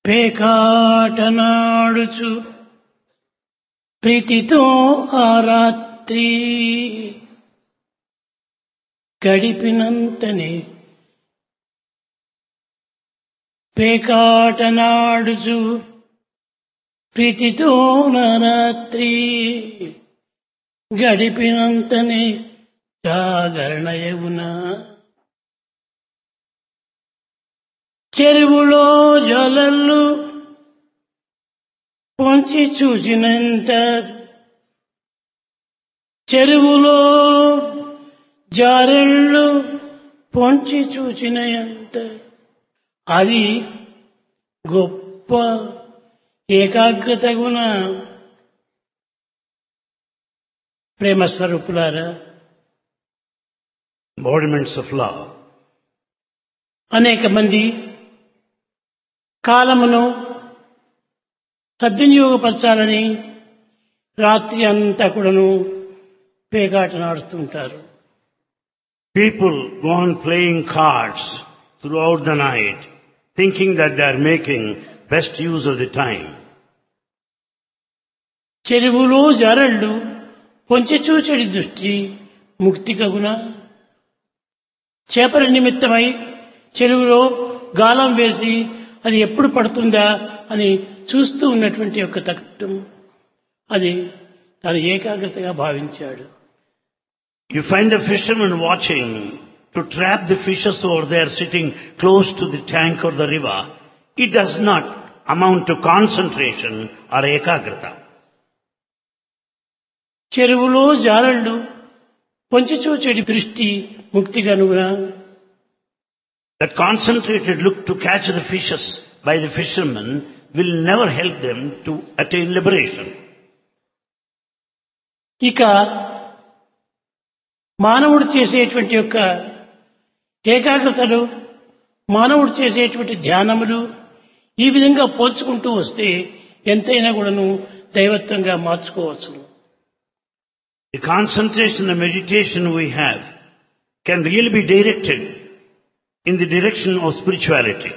పేకాటనాడుచు ప్రీతితో ఆ రాత్రి గడిపినంతనే పేకాటనాడుచు ప్రీతితో నా రాత్రి గడిపినంతనే జాగరణయవునా చెరువులో జలళ్ళు పొంచి చూసినంత చెరువులో జారెళ్ళు పొంచి చూసినంత అది గొప్ప ఏకాగ్రత గుణ ప్రేమ స్వరూపులారా embodiments of love. అనేక మంది కాలమును సద్వినియోగపరచాలని రాత్రి అంతా కూడాను పేకాట నాడుస్తుంటారు People go on playing cards throughout the night, thinking that they are making best use of the time. చెరువులో జరళ్ళు పొంచి చూచడి దృష్టి ముక్తి కగున చేపల నిమిత్తమై చెరువులో గాలం వేసి అది ఎప్పుడు పడుతుందా అని చూస్తూ ఉన్నటువంటి యొక్క తత్వం అది తను ఏకాగ్రతగా భావించాడు You find the fishermen watching to trap the fishes over there sitting close to the tank or the river. It does not amount to concentration or ekagrata. చెరువులో జారళ్ళు పొంచి చూచడి దృష్టి ముక్తి కనుగొన That concentrated look to catch the fishes by the fishermen will never help them to attain liberation. ఇక మానవుడు చేసేటువంటి యొక్క ఏకాగ్రతలు మానవుడు చేసేటువంటి ధ్యానములు ఈ విధంగా పోల్చుకుంటూ వస్తే ఎంతైనా కూడాను దైవత్వంగా మార్చుకోవచ్చు The concentration and meditation we have can really be directed in the direction of spirituality.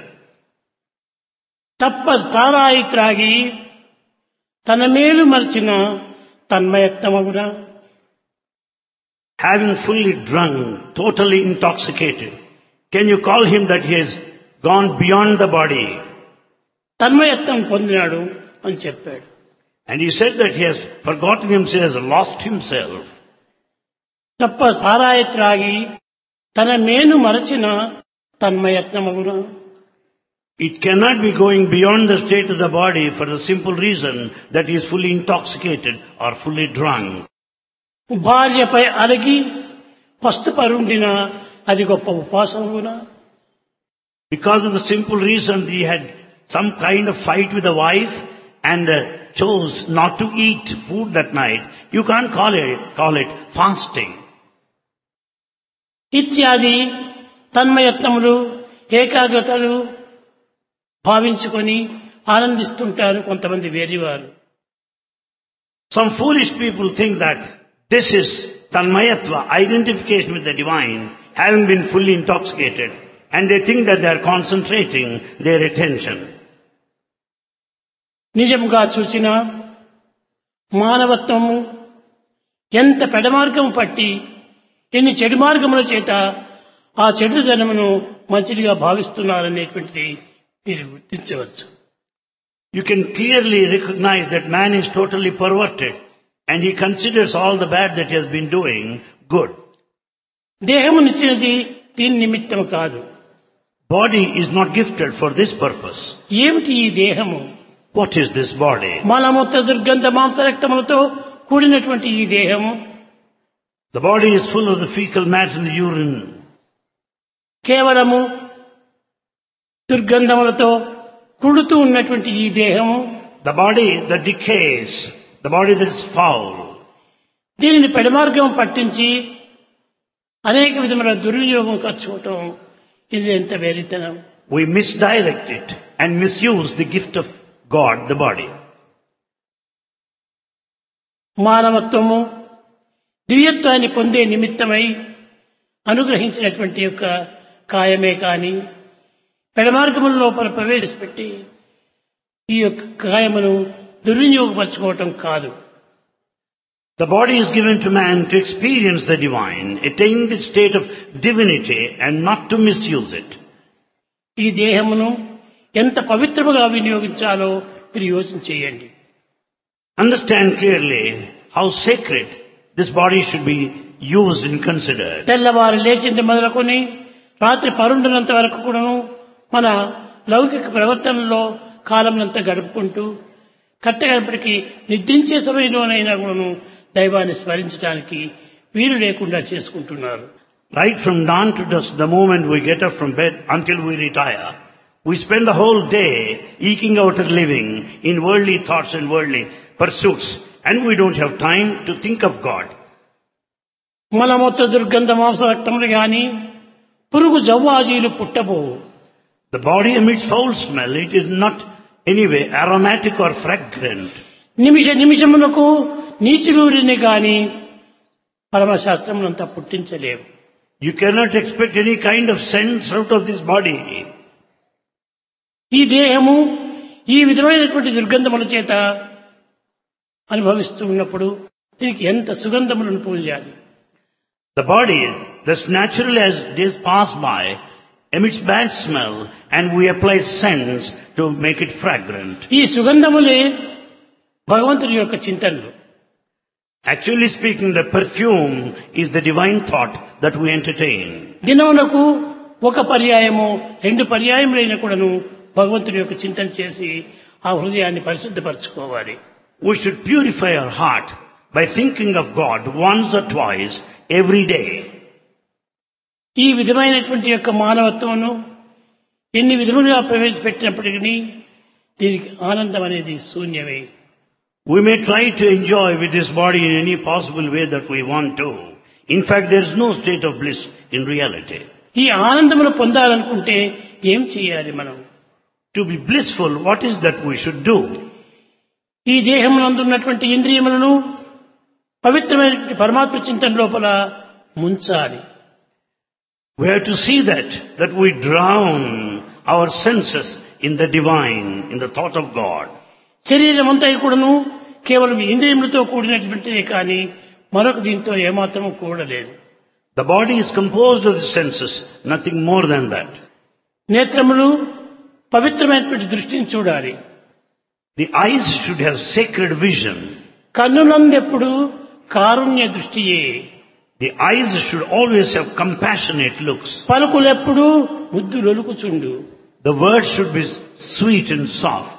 తప్ప తారాయి త్రాగి తన మేలు మరిచిన తన్మయత్నమగునా Having fully drunk, totally intoxicated, can you call him that he has gone beyond the body? తన్మయత్వం పొందినాడు అని చెప్పాడు And he said that he has forgotten himself, has lost himself. తప్ప సారాయి త్రాగి తన మేను మరచిన తన్మయత్నమగునా It cannot be going beyond the state of the body for the simple reason that he is fully intoxicated or fully drunk. భార్యపై అలగి పస్తు పరుండిన అది గొప్ప ఉపాసనగునా Because of the simple reason he had some kind of fight with the wife and uh, chose not to eat food that night, you can't call it, call it fasting. ఇత్యాది తన్మయత్నములు ఏకాగ్రతలు భావించుకొని ఆనందిస్తుంటారు కొంతమంది వేరేవారు Some foolish people think that this is tanmayatva, identification with the divine, having been fully intoxicated, and they think that they are concentrating their attention. నిజముగా చూచిన మానవత్వము ఎంత పెడమార్గము పట్టి ఎన్ని చెడు మార్గముల చేత ఆ చెడుదనమును మంచిదిగా భావిస్తున్నారనేటువంటిది మీరు గుర్తించవచ్చు You can clearly recognize that man is totally perverted and he considers all the bad that he has been doing good. దేహమునిచ్చినది దీని నిమిత్తం కాదు Body is not gifted for this purpose. ఏమిటి ఈ దేహము What is this body? మలమూత్ర దుర్గంధ మాంసరక్తములతో కూడినటువంటి ఈ దేహము The body is full of the fecal matter in the urine. కేవలము దుర్గంధములతో కుడుతూ ఉన్నటువంటి ఈ దేహము The body that decays, the body that is foul. దీనిని పెడమార్గం పట్టించి అనేక విధముల దుర్వినియోగం ఖర్చుకోవటం ఇది ఎంత వేరితనం We misdirect it and misuse the gift of God, the body. మానవత్వము దివ్యత్వాన్ని పొందే నిమిత్తమై అనుగ్రహించినటువంటి యొక్క కాయమే కాని పెడమార్గముల లోపల ప్రవేశపెట్టి ఈ యొక్క కాయమును దుర్వినియోగపరచుకోవటం కాదు The body is given to man to experience the divine, attain the state of divinity and not to misuse it. ఈ దేహమును ఎంత పవిత్రముగా వినియోగించాలో మీరు యోచన చేయండి Understand clearly how sacred this body should be used and considered. తెల్లవారు లేచింది మొదలుకొని రాత్రి పరుండునంత వరకు కూడాను మన లౌకిక ప్రవర్తనలో కాలమునంతా గడుపుకుంటూ కట్టగడపటికి నిద్రించే సమయంలోనైనా కూడాను దైవాన్ని స్మరించడానికి వీలు లేకుండా చేసుకుంటున్నారు Right from dawn to dusk, the moment we get up from bed until we retire, we spend the whole day eking out a living in worldly thoughts and worldly pursuits, and we don't have time to think of God. మలమూత్ర దుర్గంధ మాంస రక్తములు గాని పురుగు జవ్వాజీలు పుట్టబోవు The body emits foul smell. It is not anyway aromatic or fragrant. నిమిష నిమిషమునకు నీచులూరిని గాని పరమశాస్త్రమునంతా పుట్టించలేవు You cannot expect any kind of sense out of this body. ఈ దేహము ఈ విధమైనటువంటి దుర్గంధముల చేత అనుభవిస్తూ ఉన్నప్పుడు దీనికి ఎంత సుగంధములను పూజాలి The body, thus naturally as days pass by, emits bad smell and we apply scents to make it fragrant. ఈ సుగంధములే భగవంతుని యొక్క చింతనలు Actually speaking, the perfume is the divine thought that we entertain. దినమునకు ఒక పర్యాయము రెండు పర్యాయములైన కూడాను భగవంతుని యొక్క చింతన చేసి ఆ హృదయాన్ని పరిశుద్ధపరచుకోవాలి We should purify our heart by thinking of God once or twice every day. ఈ విధమైనటువంటి యొక్క మానవత్వమును ఎన్ని విధములుగా ప్రవేశపెట్టినప్పటికీ దీనికి ఆనందం అనేది శూన్యమే We may try to enjoy with this body in any possible way that we want to. In fact, there is no state of bliss in reality. ఈ ఆనందమును పొందాలనుకుంటే ఏం చేయాలి మనం To be blissful, what is that we should do? ఈ దేహమునందున్నటువంటి ఇంద్రియములను పవిత్రమైనటువంటి పరమాత్మ చింతన లోపల ముంచాలి We have to see that, that we drown our senses in the divine, in the thought of God. శరీరం అంతా కూడాను కేవలం ఇంద్రియములతో కూడినటువంటిదే కానీ మరొక దీంతో ఏమాత్రము కూడలేదు The body is composed of the senses, nothing more than that. నేత్రములు పవిత్రమైనటువంటి దృష్టిని చూడాలి The eyes should have sacred vision. కన్నులందెప్పుడు Karunya దృష్టియే The eyes should always have compassionate looks. పలుకులెప్పుడు ముద్దు లొలుకుచుండు The words should be sweet and soft.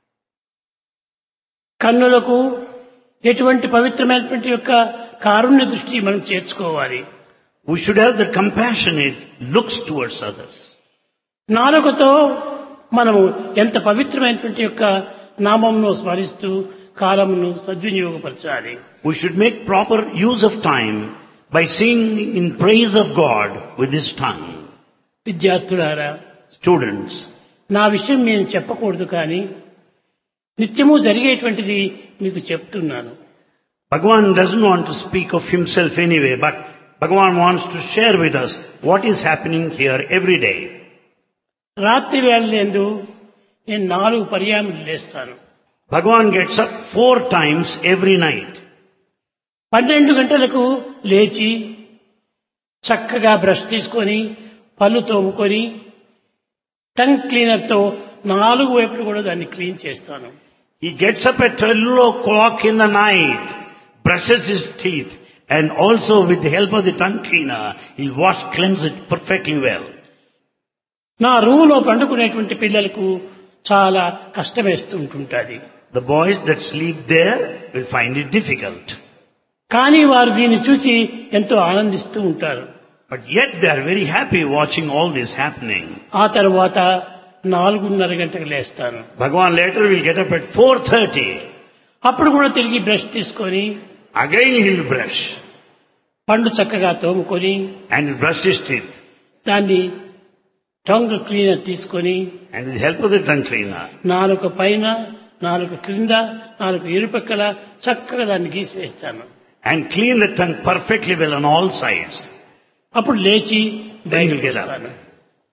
కన్నులకు ఎటువంటి పవిత్రమైనటువంటి యొక్క కారుణ్య దృష్టి మనం చేర్చుకోవాలి We should have the compassionate looks towards others. నాలుకతో మనము ఎంత పవిత్రమైనటువంటి యొక్క నామంను స్మరిస్తూ కాలమును సద్వినియోగపరచాలి We should make proper use of time by singing in praise of God with this tongue. విద్యార్థులారా Students, నా విషయం నేను చెప్పకూడదు కానీ నిత్యము జరిగేటువంటిది మీకు చెప్తున్నాను Bhagavan doesn't want to speak of himself anyway, but Bhagavan wants to share with us what is happening here every day. రాత్రి వేళలందు నేను నాలుగు పర్యాములు లేస్తాను Bhagavan gets up four times every night. పన్నెండు గంటలకు లేచి చక్కగా బ్రష్ తీసుకొని పళ్ళు తోముకొని టంగ్ క్లీనర్తో నాలుగు వైపులు కూడా దాన్ని క్లీన్ చేస్తాను He gets up at 12 o'clock in the night, brushes his teeth, and also with the help of the tongue cleaner, he'll wash, cleanse it perfectly well. నా రూములో పండుకునేటువంటి పిల్లలకు చాలా కష్టమేస్తూ ఉంటుంటుంది The boys that sleep there will find it difficult. కానీ వారు దీన్ని చూసి ఎంతో ఆనందిస్తూ ఉంటారు But yet they are very happy watching all this happening. ఆ తర్వాత నాలుగున్నర గంటకు లేస్తాను Bhagavan later will get up at 4.30. అప్పుడు కూడా తిరిగి బ్రష్ తీసుకొని Again he'll brush పండు చక్కగా తోముకొని and he'll brush his teeth. దాన్ని టంగ్ క్లీనర్ తీసుకొని And with the help of the tongue cleaner, నాలుక పైన నాలుక క్రింద నాలుగు ఇరుపక్కల చక్కగా దాన్ని గీసివేస్తాను and clean the tongue perfectly well on all sides. అప్పుడు లేచి Then బయటకు you'll get up. వస్తాను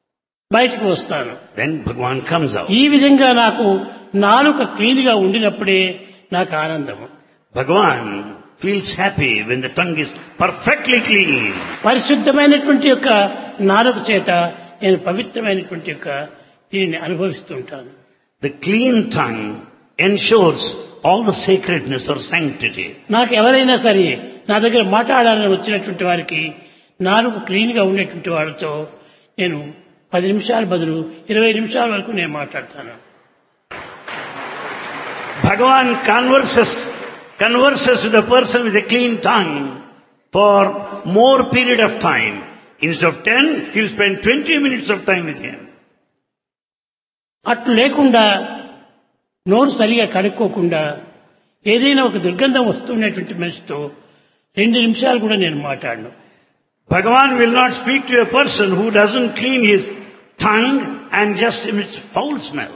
బయటకు వస్తాను Then Bhagavan comes out. ఈ విధంగా నాకు నాలుక క్లీన్ గా ఉండినప్పుడే నాకు ఆనందము Bhagavan feels happy when the tongue is perfectly clean. పరిశుద్ధమైనటువంటి యొక్క నాలుక చేత నేను పవిత్రమైనటువంటి యొక్క దీనిని అనుభవిస్తూ ఉంటాను The clean tongue ensures all the sacredness or sanctity. నాకు ఎవరైనా సరే నా దగ్గర మాట్లాడాలని వచ్చినటువంటి వారికి నాలుగు క్లీన్ గా ఉండేటువంటి వాళ్ళతో నేను పది నిమిషాల బదులు ఇరవై నిమిషాల వరకు నేను మాట్లాడతాను Bhagavan converses, converses with a person with a clean tongue for more period of time. Instead of 10, he'll spend 20 minutes of time with him. అట్లు లేకుండా నోరు సరిగా కడుక్కోకుండా ఏదైనా ఒక దుర్గంధం వస్తున్నటువంటి మనిషితో రెండు నిమిషాలు కూడా నేను మాట్లాడను Bhagavan will not speak to a person who doesn't clean his tongue and just emits foul smell.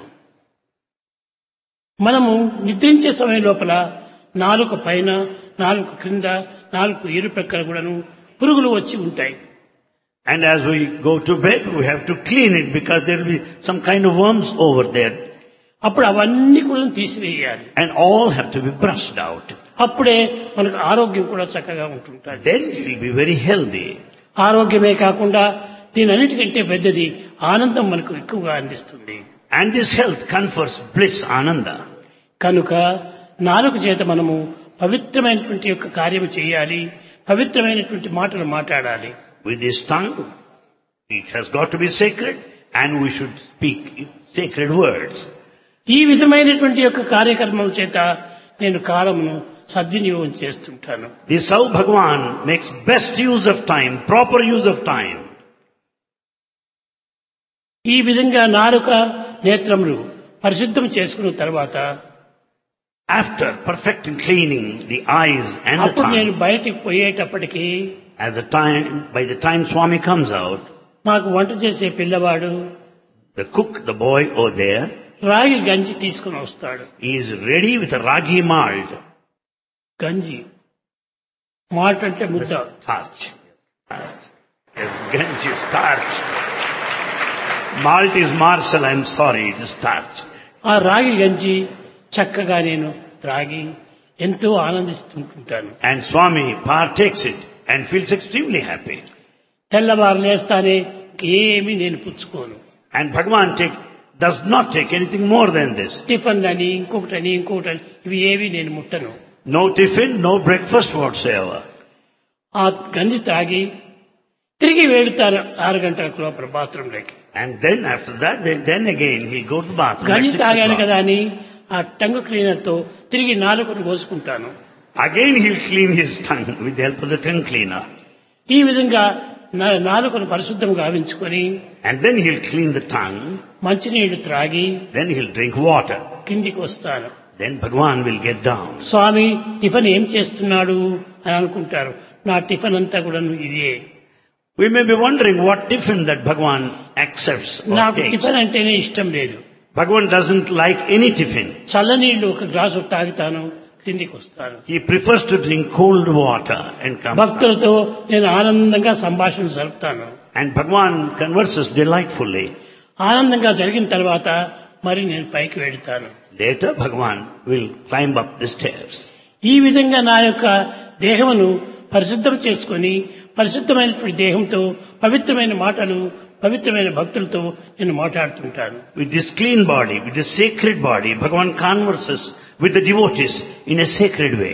మనము నిద్రించే సమయం లోపల నాలుక పైన నాలుగు క్రింద నాలుగు ఇరు ప్రక్కల కూడాను పురుగులు వచ్చి ఉంటాయి And as we go to bed, we have to clean it because there will be some kind of worms over there. అప్పుడు అవన్నీ కూడా తీసివేయాలి And all have to be brushed out. అప్పుడే మనకు ఆరోగ్యం కూడా చక్కగా ఉంటుంటుంది Then he will be very healthy. ఆరోగ్యమే కాకుండా దీని అన్నిటికంటే పెద్దది ఆనందం మనకు ఎక్కువగా అందిస్తుంది And this health confers bliss, ananda. కనుక నాలుగు చేత మనము పవిత్రమైనటువంటి యొక్క కార్యము చేయాలి పవిత్రమైనటువంటి మాటలు మాట్లాడాలి With this tongue, it has got to be sacred and we should speak sacred words. ఈ విధమైనటువంటి యొక్క కార్యక్రమం చేత నేను కాలమును సద్వినియోగం చేస్తుంటాను This how Bhagavan makes best use of time, proper use of time. ఈ విధంగా నాలుక నేత్రములు పరిశుద్ధం చేసుకున్న తర్వాత After perfecting cleaning the eyes and the అప్పుడు నేను tongue, బయటికి పోయేటప్పటికి as the time, by the time Swami comes out, మాకు వంట చేసే పిల్లవాడు the cook, the boy over there, రాగి గంజి తీసుకుని వస్తాడు he is ready with a ragi malt. గంజి మాల్ట్ అంటే ముద్ద Starch. Starch. Yes, ganj is starch. Malt is marcel, I'm sorry, it is starch. ఆ రాగి గంజి చక్కగా నేను త్రాగి ఎంతో ఆనందిస్తుంటుంటాను And Swami partakes it and feels extremely happy. తెల్లవారు లేస్తానే ఏమీ నేను పుచ్చుకోను And Bhagavan take, does not take anything more than this. Tiffin అని ఇంకొకటని ఇంకొకటని ఇవి ఏవి నేను ముట్టను No tiffin, no breakfast whatsoever. ఆ గంజి తాగి తిరిగి వెళుతారు ఆరు గంటల లోపల బాత్రూంలోకి And then after that, then, then again he'll go to the bathroom at గంజి six తాగాను o'clock. కదా అని ఆ టంగ్ క్లీనర్తో తిరిగి నాలుగును కోసుకుంటాను Again he'll clean his tongue with the help of the tongue cleaner. ఈ విధంగా నా- నాలుకను పరిశుద్ధం గావించుకొని And then he'll clean the tongue. మంచినీళ్లు త్రాగి Then he'll drink water. కిందికి వస్తాను Then Bhagavan will get down. స్వామి టిఫిన్ ఏం చేస్తున్నాడు అని అనుకుంటారు నా టిఫిన్ అంతా కూడా ఇదే We may be wondering what tiffin that Bhagavan accepts or నాకు takes. టిఫిన్ అంటేనే ఇష్టం లేదు Bhagavan doesn't like any tiffin. చల్లనీళ్లు ఒక గ్లాసు తాగుతాను క్రిందికి వస్తాను He prefers to drink cold water and come back. భక్తులతో నేను ఆనందంగా సంభాషణ జరుపుతాను And Bhagavan converses delightfully. ఆనందంగా జరిగిన తర్వాత మరి నేను పైకి వెళ్తాను Later, Bhagavan will climb up the stairs. ఈ విధంగా నా యొక్క దేహమును పరిశుద్ధం చేసుకొని పరిశుద్ధమైనటువంటి దేహంతో పవిత్రమైన మాటలు పవిత్రమైన భక్తులతో నేను మాట్లాడుతుంటాను With this clean body, with this sacred body, Bhagavan converses with the devotees in a sacred way.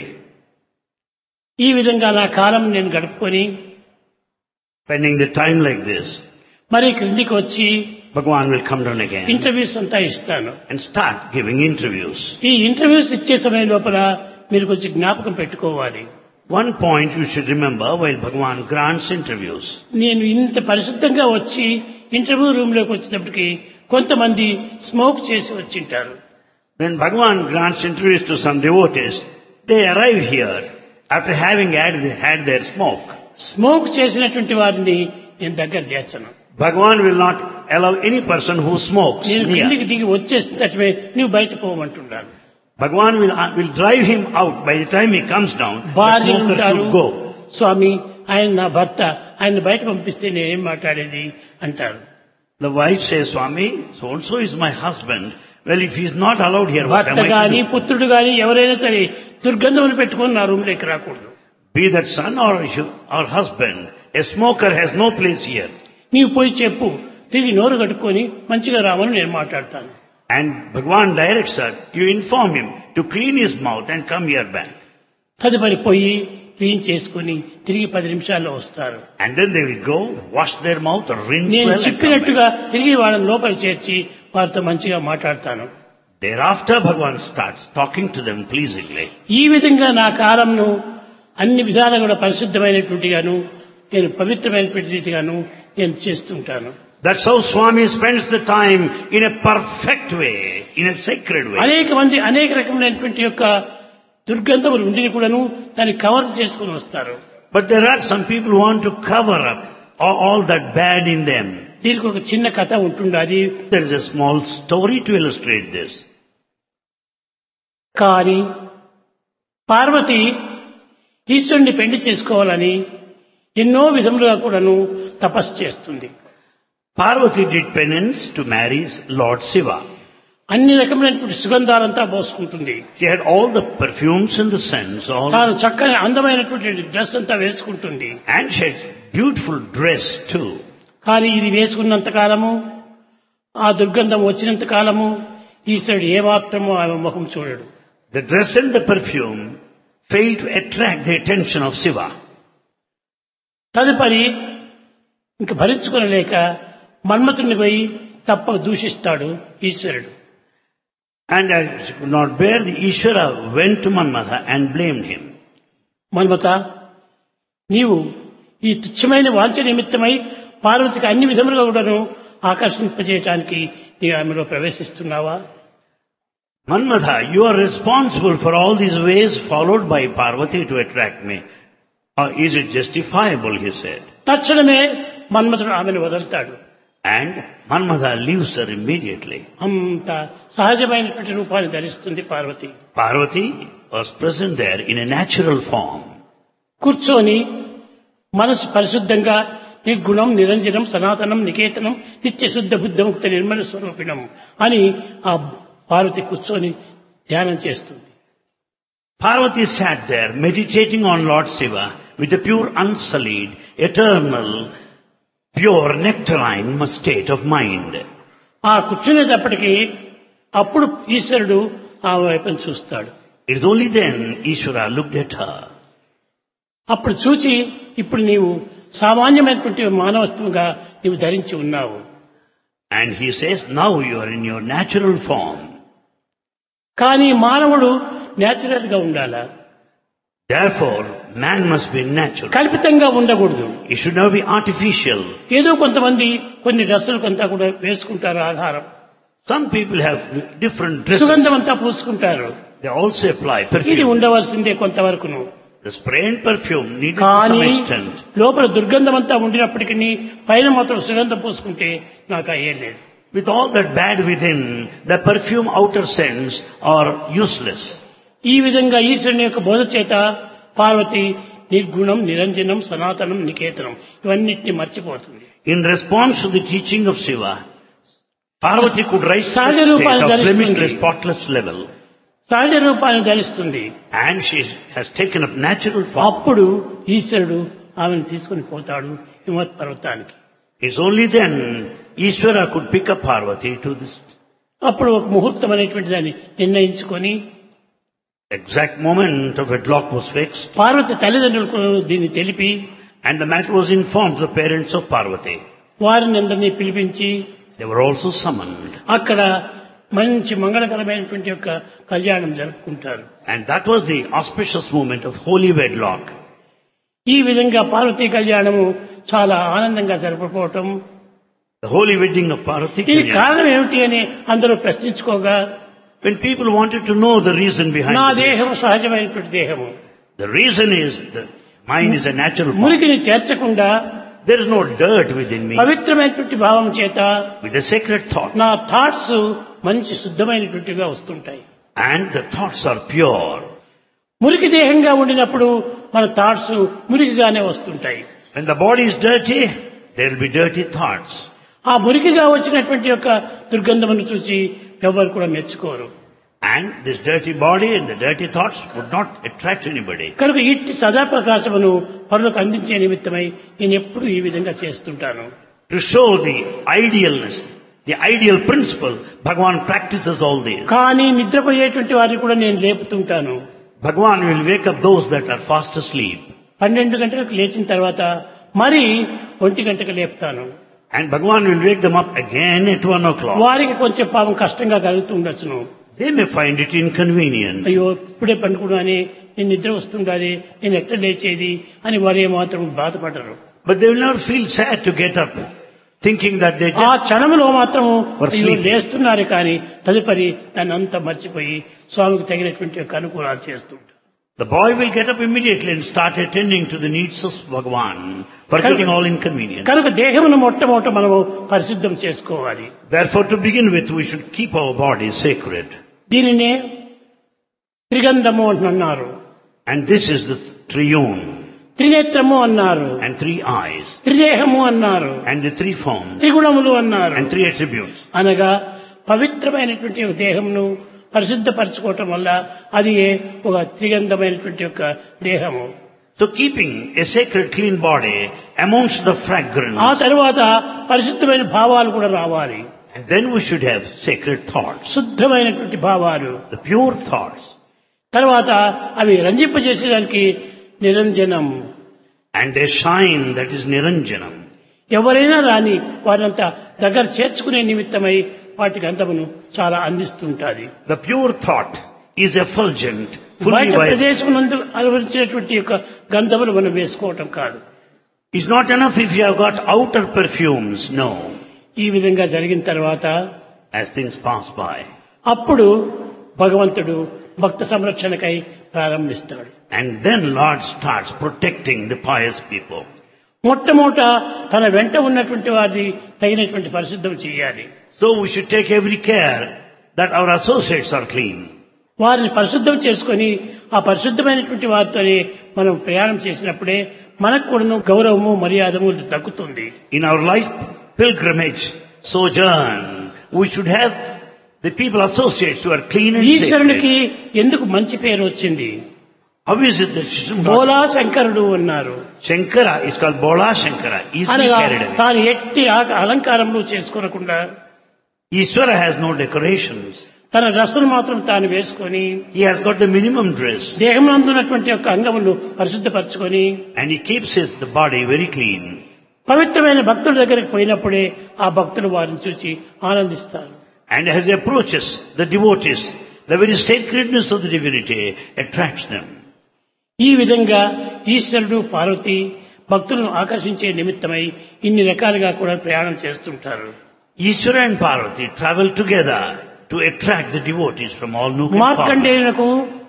ఈ విధంగా నా కాలం నేను గడుపుకొని Spending the time like this, మరి క్రిందికి వచ్చి Bhagavan will come down again interviews అంతా ఇస్తాను and start giving interviews. ఈ ఇంటర్వ్యూస్ ఇచ్చే సమయం లోపల మీరు కొంచెం జ్ఞాపకం పెట్టుకోవాలి One point you should remember while Bhagavan grants interviews. నేను ఇంత పరిశుద్ధంగా వచ్చి ఇంటర్వ్యూ రూమ్ లోకి వచ్చేటప్పటికి కొంతమంది స్మోక్ చేసి వచ్చింటారు When Bhagavan grants interviews to some devotees, they arrive here after having had, had their smoke. Smoke చేసినటువంటి వారిని నేను దగ్గర చేస్తాను Bhagavan will not allow any person who smokes నేను near. కిందికి దిగి వచ్చేసినట్టువే నువ్వు బయట పోవమంటున్నాను Bhagavan will, uh, will drive him out. By the time he comes down, the భార్యలు smoker ఉంటారు should go. స్వామి ఆయన నా భర్త ఆయన బయట పంపిస్తే నేనేం మాట్లాడేది అంటారు The wife says, Swami, so and so is my husband. Well, if he's not allowed here, what భర్త am I గాని to do? పుత్రుడు గాని ఎవరైనా సరే దుర్గంధములు పెట్టుకొని నా రూమ్ లోకి రాకూడదు Be that son or, or husband, a smoker has no place here. నీవు పోయి చెప్పు తిరిగి నోరు కట్టుకొని మంచిగా రామని నేను మాట్లాడతాను And Bhagwan directs her, you inform him to clean his mouth and come here back. తదుపరి పోయి క్లీన్ చేసుకొని తిరిగి పది నిమిషాల్లో వస్తారు And then they will go, wash their mouth, rinse నేను well and come back. చెప్పినట్టుగా తిరిగి వాళ్ళని లోపల చేర్చి వారితో మంచిగా మాట్లాడతాను Thereafter Bhagwan starts talking to them pleasingly. ఈ విధంగా నా కాలంను అన్ని విధాలుగా కూడా పరిశుద్ధమైనటువంటిగాను నేను పవిత్రమైనటువంటి రీతిగాను నేను చేస్తుంటాను That's how Swami spends the time in a perfect way, in a sacred way. అనేక మంది అనేక రకమైనటువంటి యొక్క దుర్గంధములు ఉండిని కూడాను దాన్ని కవర్ చేసుకుని వస్తారు But there are some people who want to cover up all, all that bad in them. దీనికి ఒక చిన్న కథ ఉంటుండే అది There is a small story to illustrate this. కానీ పార్వతి ఈశ్వరుని పెళ్లి చేసుకోవాలని ఎన్నో విధములుగా కూడాను తపస్సు చేస్తుంది Parvati did penance to marry Lord Shiva. అన్ని రకమైనటువంటి సుగంధాలంతా పోసుకుంటుంది She had all the perfumes and the scents, all, తాను చక్కని అందమైనటువంటి డ్రెస్ అంతా వేసుకుంటుంది and she had beautiful dress too. కానీ ఇది వేసుకున్నంత కాలము ఆ దుర్గంధం వచ్చినంత కాలము ఈశ్వరుడు ఏమాత్రమో ఆమె ముఖం చూడడు The dress and the perfume failed to attract the attention of Shiva. తదుపరి ఇంక భరించుకొనలేక మన్మథుని పోయి తప్పక దూషిస్తాడు ఈశ్వరుడు And as she could not bear, the Ishvara went to Manmatha and blamed him. Manmatha నీవు ఈ తుచ్చమైన వాంఛ నిమిత్తమై పార్వతికి అన్ని విధములుగా కూడాను ఆకర్షింపజేయటానికి నీ ఆమెలో ప్రవేశిస్తున్నావా Manmatha, you are responsible for all these ways followed by Parvati to attract me. Or is it justifiable, he said. తక్షణమే మన్మథుడు ఆమెను వదులుతాడు And Manmatha leaves her immediately. అంత సహజమైనటువంటి రూపాన్ని ధరిస్తుంది Parvati Parvati was present there in a natural form. కూర్చొని మనసు పరిశుద్ధంగా నిర్గుణం నిరంజనం సనాతనం నికేతనం నిత్య శుద్ధ బుద్ధముక్త నిర్మల స్వరూపిణం అని ఆ పార్వతి కూర్చొని ధ్యానం చేస్తుంది Parvati sat there meditating on Lord Shiva with a pure unsullied, eternal, pure nectarine state of mind. ఆ కూర్చునేటప్పటికీ అప్పుడు ఈశ్వరుడు ఆ వైపును చూస్తాడు It is only then Ishvara looked at her. అప్పుడు చూచి ఇప్పుడు నీవు సామాన్యమైనటువంటి మానవత్వంగా నీవు ధరించి ఉన్నావు And he says, now you are in your natural form. కానీ మానవుడు నేచురల్ గా ఉండాలా Therefore, man must be natural. కల్పితంగా ఉండకూడదు He should not be artificial. ఏదో కొంతమంది కొన్ని డ్రెస్సులు కొంత కూడా వేసుకుంటారు ఆధారం Some people have different dresses. సుగంధం అంతా పూసుకుంటారు They also apply ఇది perfume. ఉండవలసిందే కొంతవరకును The spray and perfume needed to some కానీ extent. లోపల దుర్గంధం అంతా ఉండినప్పటికీ పైన మాత్రం సుగంధం పూసుకుంటే నాకు అయ్యేది లేదు With all that bad within, the perfume outer scents are useless. ఈ విధంగా ఈశ్వరుని యొక్క బోధ చేత పార్వతి నిర్గుణం నిరంజనం సనాతనం నికేతనం ఇవన్నిటిని మర్చిపోతుంది In response to the teaching of Shiva, Parvati could rise to సహజ the state రూపాన్ని of ధరిస్తుంది. blemishless, spotless level. సహజ రూపాన్ని ధరిస్తుంది And she has taken up natural form. అప్పుడు ఈశ్వరుడు ఆమెను తీసుకుని పోతాడు హిమత్ పర్వతానికి It's only then Ishvara could pick up Parvati to this అప్పుడు ఒక ముహూర్తం అనేటువంటి దాన్ని నిర్ణయించుకొని exact moment of wedlock was fixed. Parvati తల్లిదండ్రులకు దీన్ని తెలిపి And the matter was informed to the parents of Parvati. వారిని అందరినీ పిలిపించి They were also summoned. అక్కడ మంచి మంగళకరమైనటువంటి యొక్క కళ్యాణం జరుపుకుంటారు And that was the auspicious moment of holy wedlock. ఈ విధంగా పార్వతీ కళ్యాణము చాలా ఆనందంగా జరపకపోవటం The holy wedding of Parvati. దీనికి Kalyan. కారణం ఏమిటి అని అందరూ ప్రశ్నించుకోగా When people wanted to know the reason behind నా this, దేహము సహజమైనటువంటి దేహము the reason is that mine is a natural form. మురికిని చేర్చకుండా There is no dirt within me. పవిత్రమైనటువంటి భావం చేత With a sacred thought. నా థాట్స్ మంచి శుద్ధమైనటువంటిగా వస్తుంటాయి And the thoughts are pure. మురికి దేహంగా ఉండినప్పుడు మన థాట్స్ మురికిగానే వస్తుంటాయి When the body is dirty, there will be dirty thoughts. ఆ మురికిగా వచ్చినటువంటి యొక్క దుర్గంధమును చూసి ఎవరు కూడా మెచ్చుకోరు And this dirty body and the dirty thoughts would not attract anybody. కనుక ఇట్టి సదాప్రకాశమును పరులకు అందించే నిమిత్తమై నేను ఎప్పుడు ఈ విధంగా చేస్తుంటాను To show the idealness, the ideal principle, Bhagavan practices all this. కానీ నిద్రపోయేటువంటి వారిని కూడా నేను లేపుతుంటాను Bhagavan will wake up those that are fast asleep. పన్నెండు గంటలకు లేచిన తర్వాత మరి ఒంటి గంటకు లేపుతాను And Bhagavan will wake them up again at one o'clock. వారికి కొంచెం పాపం కష్టంగా కలుగుతుండొచ్చును They may find it inconvenient. అయ్యో ఇప్పుడే పండుకున్నాని నేను నిద్ర వస్తుండాలి నేను ఎట్లా లేచేది అని వారు ఏమాత్రం బాధపడరు But they will never feel sad to get up, thinking that they ఆ just క్షణంలో మాత్రం Or అయ్యో sleep. లేస్తున్నారు కానీ తదుపరి దాన్ని అంతా మర్చిపోయి స్వామికి తగినటువంటి యొక్క అనుకూలాలు చేస్తుంటారు The boy will get up immediately and start attending to the needs of Bhagavan, forgetting all inconvenience. కనుక దేహమును మొట్టమొదట మనము పరిశుద్ధం చేసుకోవాలి Therefore, to begin with, we should keep our body sacred. దీనినే త్రిగంధము అంటున్నారు And this is the triune, త్రినేత్రము అన్నారు and three eyes, త్రిదేహము అన్నారు and the three forms, త్రిగుణములు అన్నారు and three attributes. అనగా పవిత్రమైనటువంటి ఒక దేహమును పరిశుద్ధపరచుకోవటం వల్ల అది ఒక త్రిగంధమైనటువంటి యొక్క దేహము So keeping a sacred clean body amongst the ఆ fragrance, తరువాత పరిశుద్ధమైన భావాలు కూడా రావాలి and then we should have sacred thoughts, శుద్ధమైనటువంటి భావాలు the pure thoughts, తర్వాత అవి రంజింపజేసేదానికి నిరంజనం and they shine, that is Niranjanam. ఎవరైనా రాని వారినంతా దగ్గర చేర్చుకునే నిమిత్తమై వాటికి అంతమును చాలా అందిస్తుంటాది The pure thought is effulgent, fully బయట vibrant. ప్రదేశం నందు అలవరించినటువంటి యొక్క గంధములు మనం వేసుకోవటం కాదు It's not enough if you have got outer perfumes, no, ఈ విధంగా జరిగిన తర్వాత as things pass by. అప్పుడు భగవంతుడు భక్త సంరక్షణకై ప్రారంభిస్తాడు And then Lord starts protecting the pious people. మొట్టమొదట తన వెంట ఉన్నటువంటి వారిని తగినటువంటి పరిశుద్ధం చేయాలి So we should take every care that our associates are clean. వారిని పరిశుద్ధం చేసుకొని ఆ పరిశుద్ధమైనటువంటి వారితోనే మనం ప్రయాణం చేసినప్పుడే మనకు కూడాను గౌరవము మర్యాదము దక్కుతుంది In our life pilgrimage, sojourn, we should have the people associates who are clean and ఈశ్వరునికి sacred. ఎందుకు మంచి పేరు వచ్చింది How is it that Shri- బోలా శంకరుడు అన్నారు Shankara is called Bola Shankara. He's been అనగా carried away. తాను ఎట్టి ఆ- అలంకారములు చేసుకోనకుండా Ishvara has no decorations. తన డ్రెస్సును మాత్రం తాను వేసుకొని He has got the minimum dress. దేహమునందున్నటువంటి యొక్క అంగములు పరిశుద్ధపరచుకొని And he keeps his the body very clean. పవిత్రమైన భక్తుల దగ్గరికి పోయినప్పుడే ఆ భక్తులు వారిని చూసి ఆనందిస్తారు And as he approaches the devotees, the very sacredness of the divinity attracts them. ఈ విధంగా ఈశ్వరుడు పార్వతి భక్తులను ఆకర్షించే నిమిత్తమై ఇన్ని రకాలుగా కూడా ప్రయాణం చేస్తుంటారు Ishvara and Parvati travel together to attract the devotees from all nook and corner. మార్కండేయులకు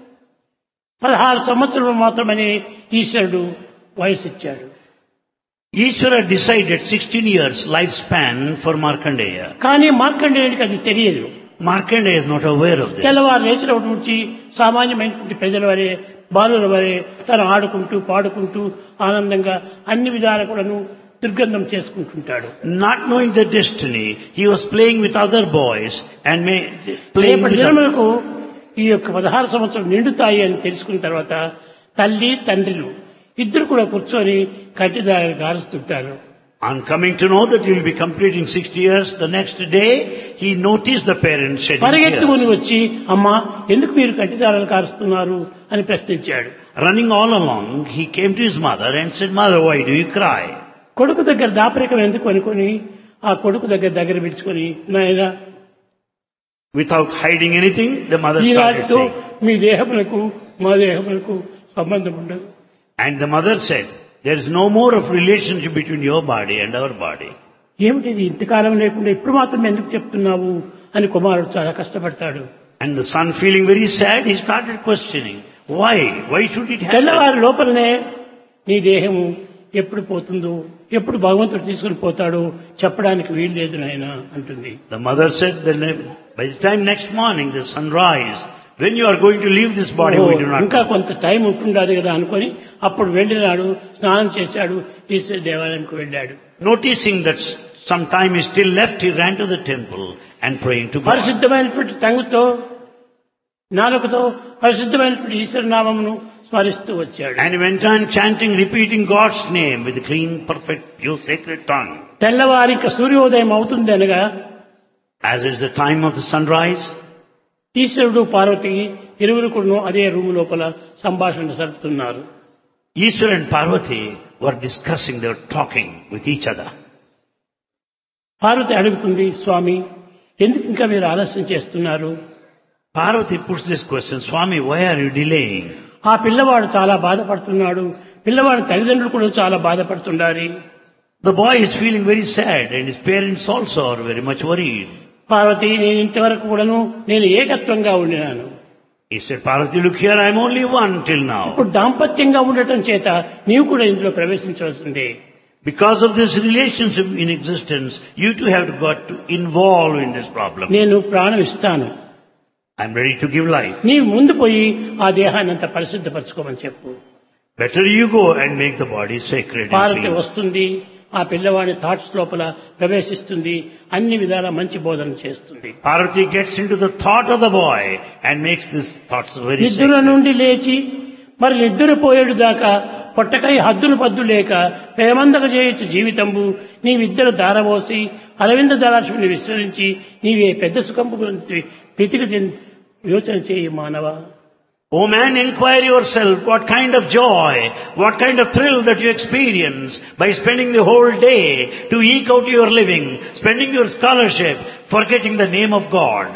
పదహారు సంవత్సరాలు మాత్రమనే ఈశ్వరుడు వయసు ఇచ్చాడు Ishvara decided 16 years lifespan for Markandeya. కానీ మార్కండేయుడికి అది తెలియదు Markandeya is not aware of this. తెల్లవారు లేచినప్పటి నుంచి సామాన్యమైనటువంటి ప్రజల వరే బాలుల వరే తను ఆడుకుంటూ పాడుకుంటూ ఆనందంగా అన్ని విధాలు కూడాను దుర్గంధం చేసుకుంటుంటాడు Not knowing the destiny, he was playing with other boys and may, playing రేపటి with others. దినములకు ఈ యొక్క పదహారు సంవత్సరాలు నిండుతాయి అని తెలుసుకున్న తర్వాత తల్లి తండ్రులు ఇద్దరు కూడా కూర్చొని కంటిదారులు కారుస్తుంటారు On coming to know that he will be completing 60 years, the next day he noticed the parents shedding పరిగెత్తుకుని tears. వచ్చి అమ్మా ఎందుకు మీరు కంటిదారులు కారుస్తున్నారు అని ప్రశ్నించాడు Running all along, he came to his mother and said, Mother, why do you cry? కొడుకు దగ్గర దాపరికం ఎందుకు అనుకొని ఆ కొడుకు దగ్గర దగ్గర పిలుచుకొని నాయన Without hiding anything, the mother started ఈనాటితో saying. మీ దేహములకు మా దేహములకు సంబంధం ఉండదు And the mother said, there is no more of relationship between your body and our body. ఏమిటిది ఇంతకాలం లేకుండా ఇప్పుడు మాత్రం ఎందుకు చెప్తున్నావు అని కుమారుడు చాలా కష్టపడతాడు And the son feeling very sad, he started questioning, why? Why should it happen? తెల్లవారి లోపలనే నీ దేహము ఎప్పుడు పోతుందో ఎప్పుడు భగవంతుడు తీసుకుని పోతాడో చెప్పడానికి వీలు లేదు నాయన అంటుంది The mother said, that by the time next morning the sunrise, when you are going to leave this body, we do oh, not ఇంకా know. కొంత టైం ఉంటుండదు కదా అనుకొని అప్పుడు వెళ్ళినాడు స్నానం చేశాడు ఈశ్వర దేవాలయానికి వెళ్ళాడు Noticing that some time is still left, he ran to the temple and praying to God. పరిశుద్ధమైనటువంటి తంగుతో నాలుకతో పరిశుద్ధమైనటువంటి ఈశ్వరనామమును స్మరిస్తూ వచ్చాడు And he went on chanting, repeating God's name with a clean, perfect, pure, sacred tongue. తెల్లవారి ఇక సూర్యోదయం అవుతుంది అనగా As it's the time of the sunrise, ఈశ్వరుడు పార్వతి ఇరువురు కూడా అదే రూము లోపల సంభాషణ జరుపుతున్నారు Ishwar and Parvati were discussing, they were talking with each other. Parvati అడుగుతుంది స్వామి ఎందుకు ఇంకా మీరు ఆలస్యం చేస్తున్నారు Parvati puts this question, Swami, why are you delaying? ఆ పిల్లవాడు చాలా బాధపడుతున్నాడు పిల్లవాడి తల్లిదండ్రులు కూడా చాలా బాధపడుతున్నారు The boy is feeling very sad and his parents also are very much worried. Parvati నేను ఇంతవరకు కూడాను నేను ఏకత్వంగా ఉండినాను He said, Parvati, look here, I'm only one till now. ఇప్పుడు దాంపత్యంగా ఉండటం చేత నీవు కూడా ఇందులో ప్రవేశించవలసిందే Because of this relationship in existence, you two have got to involve in this problem. నేను ప్రాణం ఇస్తాను I'm ready to give life. నీవు ముందు పోయి ఆ దేహాన్ని అంత పరిశుద్ధపరచుకోమని చెప్పు Better you go and make the body sacred and Parvati clean. వస్తుంది ఆ పిల్లవాడి థాట్స్ లోపల ప్రవేశిస్తుంది అన్ని విధాల మంచి బోధన చేస్తుంది Parvati gets into the thought of the boy and makes these thoughts very నిద్ర sacred. నుండి లేచి మరి నిద్ర పోయేడు దాకా పొట్టకై హద్దులు పద్దు లేక ప్రేమందక చేయొచ్చు జీవితంబు నీవిద్దరు దారబోసి అరవింద దళాశ్విని విస్మరించి నీవే పెద్ద సుఖంపు గురించి పితికి చెంది యోచన చేయి మానవ O man, inquire yourself what kind of joy, what kind of thrill that you experience by spending the whole day to eke out your living, spending your scholarship, forgetting the name of God.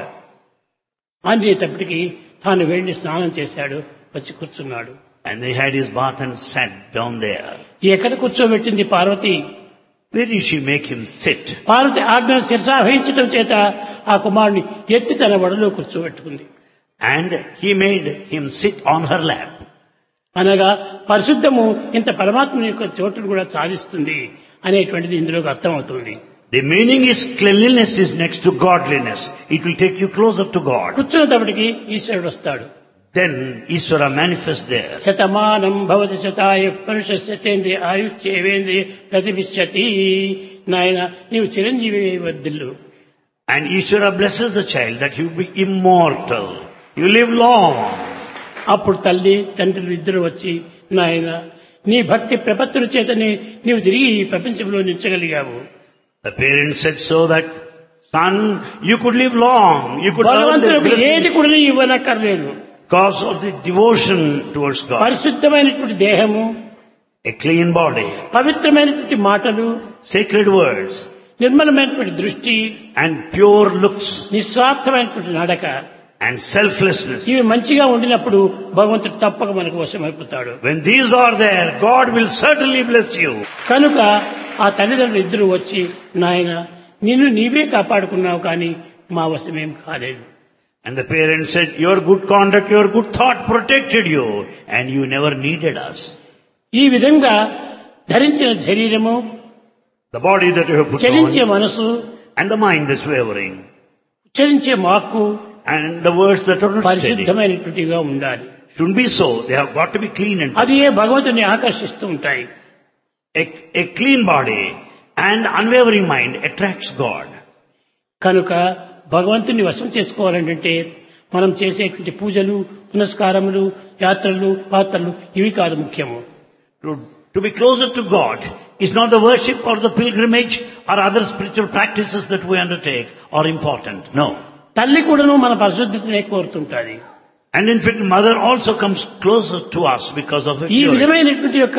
అనేటప్పటికి తాను వెళ్ళి స్నానం చేశాడు వచ్చి కూర్చున్నాడు And he had his bath and sat down there. ఎక్కడ కూర్చోబెట్టింది Parvati Where did she make him sit? Parvati ఆజ్ఞను శిరసావహించడం చేత ఆ కుమారుని ఎత్తి తన వడలో కూర్చోబెట్టుకుంది And he made him sit on her lap. అనగా పరిశుద్ధము ఇంత పరమాత్మ యొక్క చోటును కూడా సాధిస్తుంది అనేటువంటిది ఇందులోకి అర్థమవుతుంది The meaning is cleanliness is next to godliness. It will take you closer to God. కూర్చున్నప్పటికి ఈశ్వరుడు వస్తాడు Then Iswara manifests there. Shatamanam భవతి శతాయ పురుష శతేంద్రియ ఆయుష్యేవేంద్రియ ప్రతిభిష్యతి నాయన నీవు Chiranjeevi వర్ధిల్లు And Ishvara blesses the child that he will be immortal. You live long. అప్పుడు తల్లి తండ్రులు ఇద్దరు వచ్చి నాయన నీ భక్తి ప్రపత్తుల చేతనే నీవు తిరిగి ఈ ప్రపంచంలో నిలిచగలిగావు The parents said so that, son, you could live long. You could earn the భగవంతులకు ఏది blessings కూడా నీవు ఇవ్వనక్కర్లేదు because of the devotion towards God. పరిశుద్ధమైనటువంటి దేహము A clean body, పవిత్రమైనటువంటి మాటలు sacred words, నిర్మలమైనటువంటి దృష్టి and pure looks నిస్వార్థమైనటువంటి నడక and selflessness. ఇవి మంచిగా ఉండినప్పుడు భగవంతుడు తప్పక మనకు వశమైపోతాడు When these are there, God will certainly bless you. కనుక ఆ తల్లిదండ్రులు ఇద్దరు వచ్చి నాయన నిన్ను నీవే కాపాడుకున్నావు కానీ మా వశమేం కాలేదు And the parents said, your good conduct, your good thought protected you and you never needed us. ఈ విధంగా ధరించిన శరీరము The body that you have put చలించే on మనసు and the mind that's wavering ఉచ్చరించే మాకు and the words that are not steady. పరిశుద్ధమైనటువంటిగా ఉండాలి Shouldn't be so. They have got to be clean and అది ఏ భగవంతుని ఆకర్షిస్తూ ఉంటాయి a, a clean body and unwavering mind attracts God. కనుక భగవంతుని వశం చేసుకోవాలంటే మనం చేసేటువంటి పూజలు పునస్కారములు యాత్రలు పాత్రలు ఇవి కాదు ముఖ్యము To, to be closer to God is not the worship or the pilgrimage or other spiritual practices that we undertake are important. No. తల్లి కూడాను మన పరిశుద్ధతనే కోరుతుంటాది And in fact, mother also comes closer to us because of her ఈ purity. విధమైనటువంటి యొక్క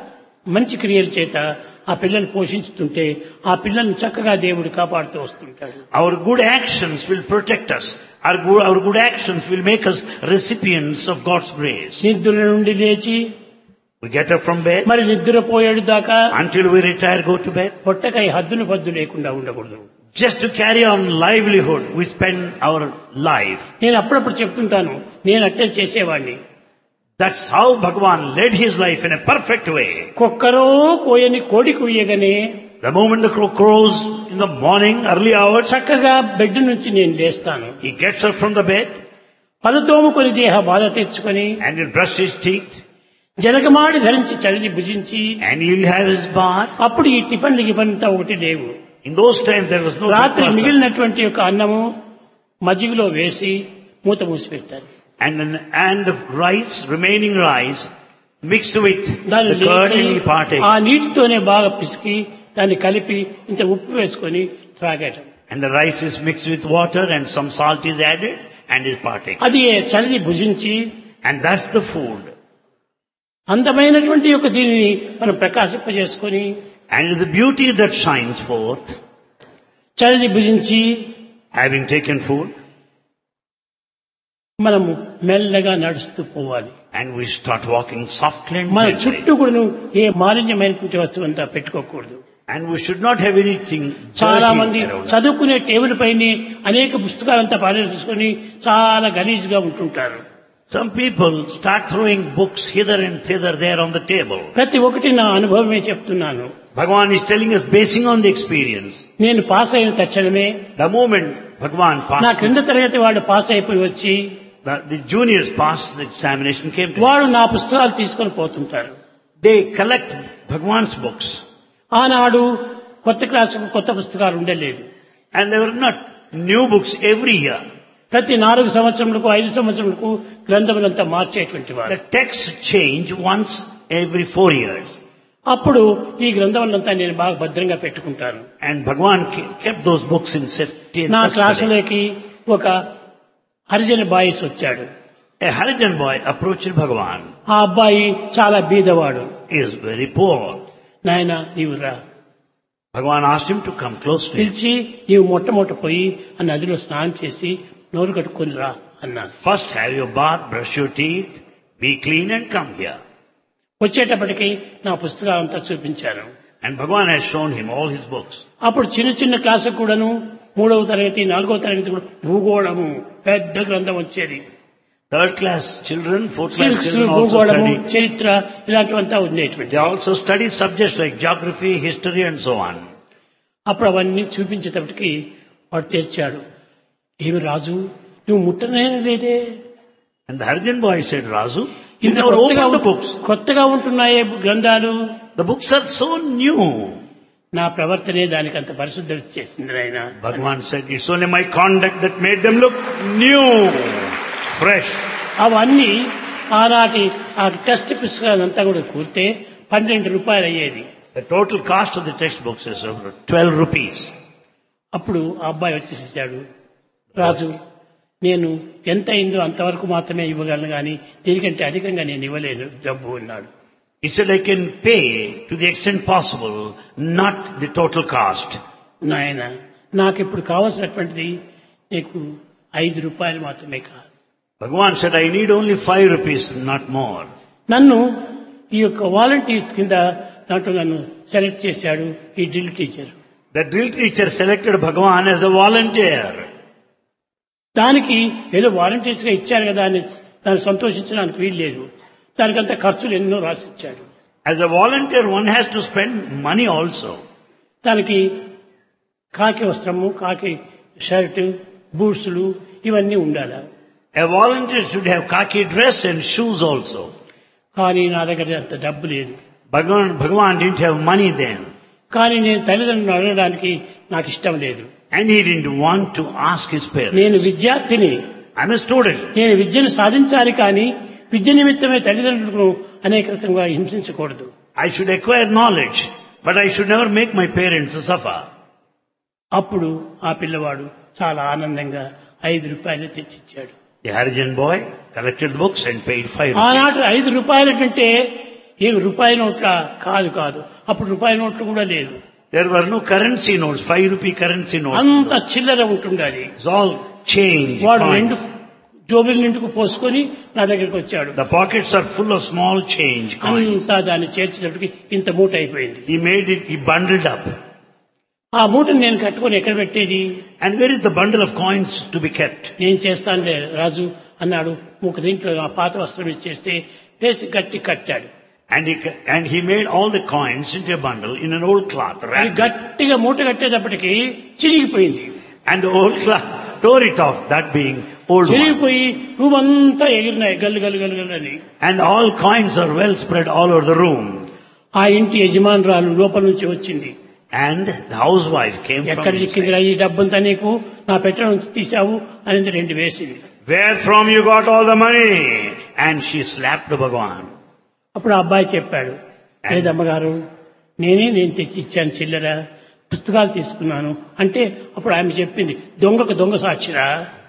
మంచి క్రియల చేత ఆ పిల్లల్ని పోషించుతుంటే ఆ పిల్లల్ని చక్కగా దేవుడు కాపాడుతూ వస్తుంటాడు Our good actions will protect us. Our good, our good actions will make us recipients of God's grace. నిద్ర నుండి లేచి We get up from bed. మరి నిద్రపోయేడు దాకా Until we retire, go to bed. పొట్టకై హద్దులు పద్దు లేకుండా ఉండకూడదు Just to carry on livelihood, we spend our life. నేను అప్పుడప్పుడు చెప్తుంటాను నేను అట్టే చేసేవాడిని That's how Bhagavan led his life in a perfect way. కుక్కరో కోయని కోడి కుయ్యగానే The moment the crow crows in the morning, early hours, చక్కగా బెడ్ నుంచి నేను లేస్తాను he gets up from the bed పలుతోముకొని దేహ బాధ తెచ్చుకొని and he'll brush his teeth జలగమాడి ధరించి చలిని భుజించి and he'll have his bath. అప్పుడు ఈ టిఫిన్లు గిఫన్ అంతా ఒకటి లేవు In those times there was no రాత్రి breakfast. మిగిలినటువంటి యొక్క అన్నము మజ్జిగలో వేసి మూత మూసి పెడతారు And, then- and the rice, remaining rice, mixed with దాన్ని the curd లేచి and he partake. ఆ నీటితోనే బాగా పిసికి దాన్ని కలిపి ఇంత ఉప్పు వేసుకొని త్రాగటం And the rice is mixed with water and some salt is added and is partake. అది చలిని భుజించి And that's the food. అందమైనటువంటి యొక్క దీనిని మనం ప్రకాశింపజేసుకొని And the beauty that shines forth, చలిని భుజించి having taken food, మనము మెల్లగా నడుస్తూ పోవాలి and we start walking softly and మన gently. చుట్టూ కూడా ఏ మాలిన్యమైనటువంటి వస్తువు అంతా పెట్టుకోకూడదు And we should not have anything చాలా dirty మంది around us. చదువుకునే టేబుల్ పైన అనేక పుస్తకాలంతా పాడేసుకొని చాలా గలీజ్గా ఉంటుంటారు Some people start throwing books hither and thither there on the table. ప్రతి ఒక్కటి నా అనుభవమే చెప్తున్నాను Bhagavan is telling us basing on the experience. నేను పాస్ అయిన తక్షణమే The moment Bhagavan నా passed, క్రింద తరగతి వాడు పాస్ అయిపోయి వచ్చి the, the juniors passed the examination came to him. వాడు నా పుస్తకాలు తీసుకొని పోతుంటారు They collect Bhagavan's books. ఆనాడు కొత్త క్లాసుకు కొత్త పుస్తకాలు ఉండలేదు And there were not new books every year. ప్రతి నాలుగు సంవత్సరములకు ఐదు సంవత్సరములకు గ్రంథములంతా మార్చేటువంటి వారు The texts change once every four years. అప్పుడు ఈ గ్రంథములంతా నేను బాగా భద్రంగా పెట్టుకుంటాను And Bhagavan ke- kept those books in safety and నా custody. క్లాసులోకి ఒక హరిజన బాయిస్ వచ్చాడు A Harijan boy approached Bhagavan. ఆ అబ్బాయి చాలా బీదవాడు He is very poor. నాయన నీవు రా Bhagavan asked him to come close to him. పిలిచి నీవు మొట్టమొదట పోయి ఆ నదిలో స్నానం చేసి నోరు కట్టుకొని రా అన్నాడు First have your bath, brush your teeth, be clean and come here. వచ్చేటప్పటికి నా పుస్తకాలంతా చూపించాను And Bhagavan has shown him all his books. అప్పుడు చిన్న చిన్న క్లాసుకు కూడాను మూడవ తరగతి నాలుగవ తరగతి కూడా భూగోళము పెద్ద గ్రంథం వచ్చేది Third class children, fourth class civics children also భూగోళము study. చరిత్ర ఇలాంటివంతా ఉండేటువంటి They also study subjects like geography, history and so on. అప్పుడు అవన్నీ చూపించేటప్పటికి వాడు తెచ్చాడు ఏమి రాజు నువ్వు ముట్టనే లేదే And the Harijan boy said, Razu, you ఇంత never కొత్తగా opened the books. కొత్తగా ఉంటున్నాయే గ్రంథాలు The books are so new. నా ప్రవర్తనే దానికి అంత పరిశుద్ధ చేసింది ఆయన Bhagavan said, it's only my conduct that made them look new, fresh. అవన్నీ ఆనాటి ఆ టెక్స్ట్ పుస్తకాలంతా కూడా కూర్తే పన్నెండు రూపాయలు అయ్యేది The total cost of the textbooks is over 12 rupees. అప్పుడు ఆ అబ్బాయి వచ్చేసేసాడు రాజు నేను ఎంత అయిందో అంతవరకు మాత్రమే ఇవ్వగలను కానీ దీనికంటే అధికంగా నేను ఇవ్వలేను డబ్బు అన్నాడు He said, I can pay to the extent possible, not the total cost. నాయన నాకు ఇప్పుడు కావలసినటువంటిది నీకు ఐదు రూపాయలు మాత్రమే కాదు Bhagavan said, I need only 5 rupees, not more. నన్ను ఈ యొక్క వాలంటీర్స్ కింద దాంట్లో నన్ను సెలెక్ట్ చేశాడు ఈ drill teacher The drill teacher selected Bhagavan as a volunteer. దానికి ఏదో వాలంటీర్స్ గా ఇచ్చారు కదా అని దాన్ని సంతోషించడానికి వీలు లేదు దానికంత ఖర్చులు ఎన్నో రాసిచ్చాడు As a volunteer, one has to spend money also. దానికి కాకి వస్త్రము కాకి షర్ట్ బూట్స్లు ఇవన్నీ ఉండాలి A volunteer should have khaki dress and shoes also. కానీ నా దగ్గర అంత డబ్బు లేదు Bhagavan, Bhagavan didn't have money then. కానీ నేను తల్లిదండ్రులను అడగడానికి నాకు ఇష్టం లేదు And he didn't want to ask his parents. నేను విద్యార్థిని I'm a student. నేను విద్యను సాధించాలి కానీ విద్య నిమిత్తమే తల్లిదండ్రులను అనేక రకంగా హింసించకూడదు I should acquire knowledge, but I should never make my parents suffer. అప్పుడు ఆ పిల్లవాడు చాలా ఆనందంగా ఐదు రూపాయలు తెచ్చిచ్చాడు The Harijan boy collected the books and paid five rupees. ఆనాటి ఐదు రూపాయలు అంటే ఏమి రూపాయి నోట్ల కాదు కాదు అప్పుడు రూపాయి నోట్లు కూడా లేదు There were no currency notes, five rupee currency notes. అంత చిల్లర ఉంటుండాలి It's all change. వాడు coins. రెండు జోబుల నిండుకు పోసుకొని నా దగ్గరికి వచ్చాడు The pockets are full of small change coins. అంతా దాన్ని చేర్చేటప్పటికి ఇంత మూట అయిపోయింది He made it, he bundled up. ఆ మూటను నేను కట్టుకొని ఎక్కడ పెట్టేది And where is the bundle of coins to be kept? నేను చేస్తానులే రాజు అన్నాడు ఒక దీంట్లో ఆ పాత వస్త్రం ఇచ్చేస్తే వేసి గట్టి కట్టాడు And he, and he made all the coins into a bundle in an old cloth, అది wrapped it. గట్టిగా మూట కట్టేటప్పటికి చిరిగిపోయింది And the old cloth tore it off, that being old one. చిరిగిపోయి రూమ్ అంతా ఎగిరినాయి గల్లు గల్లు గల్లు గల్లు అని And all coins are well spread all over the room. ఆ ఇంటి యజమానురాలు లోపల నుంచి వచ్చింది And the housewife came ఎక్కడ from inside. చిక్కిందిరా ఈ డబ్బంతా నీకు నా పెట్టె నుంచి తీసావు అనేది రెండు వేసింది Where from you got all the money? And she slapped Bhagwan. అప్పుడు ఆ అబ్బాయి చెప్పాడు లేదమ్మగారు నేనే నేను తెచ్చి ఇచ్చాను చిల్లర పుస్తకాలు తీసుకున్నాను అంటే అప్పుడు ఆమె చెప్పింది దొంగకు దొంగ సాక్షిరా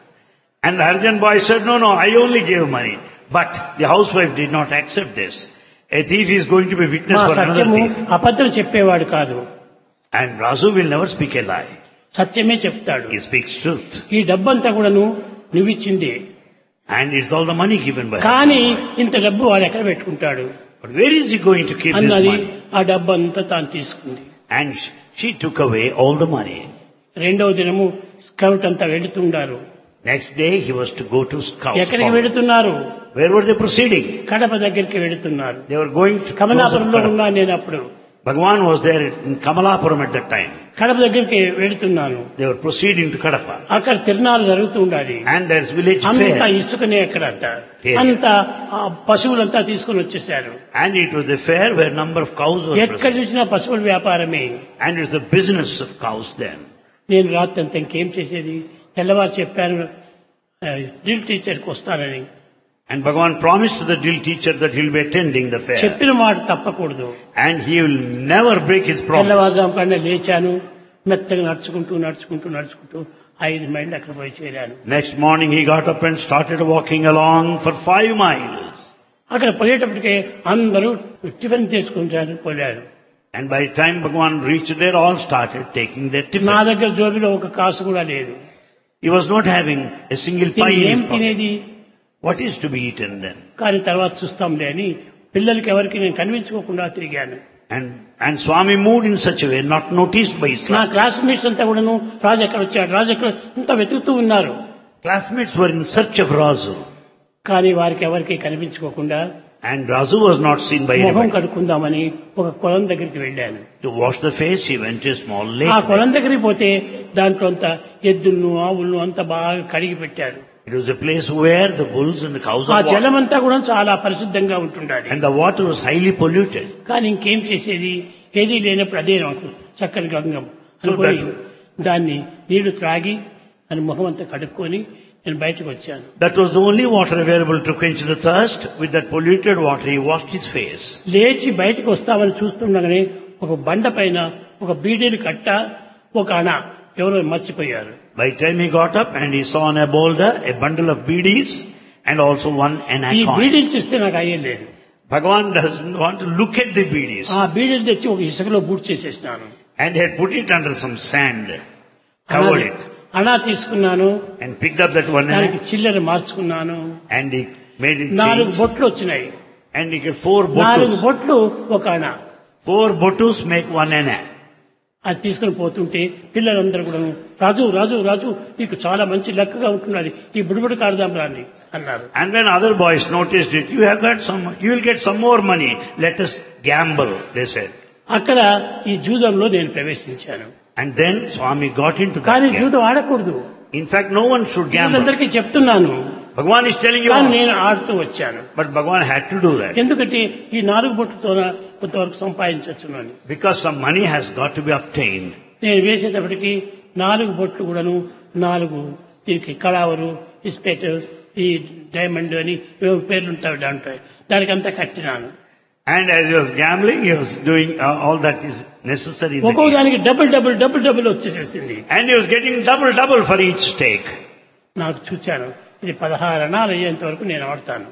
And the Arjan boy said, no, no, I only gave money. But the housewife did not accept this. A thief is going to be witness మా for another సత్యము thief. అబద్ధం చెప్పేవాడు కాదు And Razu will never speak a lie. సత్యమే చెప్తాడు He speaks truth. ఈ డబ్బంతా కూడాను నువ్విచ్చిందే And it's all the money given by her. కానీ ఇంత డబ్బు వాడు ఎక్కడ పెట్టుకుంటాడు But where is he going to keep this అన్నది money? ఆ డబ్బు అంతా తాను తీసుకుంది And sh- she took away all the money. రెండవ దినము స్కౌట్ అంతా వెళుతుండారు Next day he was to go to Scouts. ఎక్కడికి Forward. వెళుతున్నారు Where were they proceeding? Kadapa దగ్గరికి వెళుతున్నారు They were going to close up కమలాపురంలో Kadapa. ఉన్నాను నేను అప్పుడు Bhagwan was there in Kamalapuram at that time. Kadapa దగ్గరికి వెళుతున్నాను They were proceeding to Kadapa. అక్కడ తిరునాళ్ళు జరుగుతూ ఉండాలి And there's village అంతా fair. ఇసుకనే అక్కడ అంతా Fair. అంతా ఆ పశువులంతా తీసుకుని వచ్చేసారు And it was the fair where number of cows were ఎక్కడ present. చూసినా పశువుల వ్యాపారమే And it's the business of cows then. నేను రాత్రి అంతా ఇంకేం చేసేది తెల్లవారు చెప్పాను ఆ, డ్రిల్ టీచర్కి వస్తానని And Bhagwan promised to the drill teacher that he'll be attending the fair. చెప్పిన మాట తప్పకూడదు And he will never break his promise. తెల్లవారుజాము కన్నా లేచాను మెత్తగా నడుచుకుంటూ నడుచుకుంటూ నడుచుకుంటూ ఐదు మైళ్ళు అక్కడ పోయి చేరాను Next morning he got up and started walking along for five miles. అక్కడ పోయేటప్పటికే అందరూ టిఫిన్ చేసుకుంటారు పోయారు And by the time Bhagwan reached there, all started taking their నా tiffin. దగ్గర జోబిలో ఒక కాసు కూడా లేదు He was not having a single pie దీన్ని in ఏం his pocket. తినేది What is to be eaten then? కానీ తర్వాత చూస్తాంలే అని పిల్లలకి ఎవరికి నేను కనిపించుకోకుండా తిరిగాను And, and Swami moved in such a way, not noticed by his నా class. క్లాస్మేట్స్ అంతా కూడాను రాజు ఎక్కడ వచ్చాడు రాజు ఎక్కడ అంతా వెతుకుతూ ఉన్నారు Classmates were in search of Razu. కానీ వారికి ఎవరికి కనిపించుకోకుండా And Razu was not seen by మొహం anybody. కడుక్కుందామని ఒక కొలం దగ్గరికి వెళ్ళాను To wash the face, he went to a small ఆ lake. కొలం దగ్గరికి పోతే దాంట్లో అంతా ఎద్దులను ఆవులను అంతా బాగా కడిగి పెట్టారు It was a place where the bulls and the cows ఆ are జలం washed. అంతా కూడా చాలా పరిశుద్ధంగా ఉంటుండాలి And the water was highly polluted. కానీ ఇంకేం చేసేది ఏదీ లేనప్పుడు అదే నాకు చక్కని గంగం So అనుకొని that- దాన్ని నీళ్లు త్రాగి అని ముఖం అంతా కడుక్కొని నేను బయటకు వచ్చాను That was the only water available to quench the thirst. With that polluted water, he washed his face. లేచి బయటకు వస్తామని చూస్తుండగానే ఒక బండ పైన ఒక బీడీలు కట్ట ఒక అణ ఎవరో మర్చిపోయారు By the time he got up and he saw on a boulder a bundle of beedies and also one ఈ anna coin. బీడీలు చూస్తే నాకు అయ్యలేదు Bhagavan doesn't want to look at the beedies ఆ బీడీలు తెచ్చి ఒక ఇసుకలో బూట్ చేసేసినాను and had put it under some sand, covered it అణా తీసుకున్నాను and picked up that one దానికి anna చిల్లర మార్చుకున్నాను and he made it నాలుగు change బొట్లు వచ్చినాయి and he get four నాలుగు botus. బొట్లు ఒక అణ Four botus make one anna. అది తీసుకుని పోతుంటే పిల్లలందరూ కూడా రాజు రాజు రాజు నీకు చాలా మంచి లెక్కగా ఉంటున్నది ఈ బుడిబుడి కాడదాం రాని అన్నారు And then other boys noticed it. You have got some, you will get some more money. Let us gamble, they said. అక్కడ ఈ జూదంలో నేను ప్రవేశించాను And then Swami got into that కానీ game. జూదం ఆడకూడదు In fact, no one should gamble. అందరికీ చెప్తున్నాను Bhagwan is telling you కానీ all. నేను ఆడుతూ వచ్చాను But Bhagwan had to do that. ఎందుకంటే ఈ నాలుగు బొట్టుతో కొంతవరకు సంపాదించవచ్చును అని Because some money has got to be obtained. నేను వేసేటప్పటికి నాలుగు బొట్లు కూడాను నాలుగు దీనికి కళావరు ఇస్పెట్ ఈ డైమండ్ అని ఏవో పేర్లు ఉంటాయి దాంట్లో దానికంతా కట్టినాను And as he was gambling, he was doing uh, all that is necessary in the ఒక్కో game. దానికి డబుల్ డబుల్ డబుల్ డబుల్ వచ్చేసేసింది And he was getting double double for each stake. నాకు చూచాను ఇది పదహారు అణాలు అయ్యేంత వరకు నేను ఆడతాను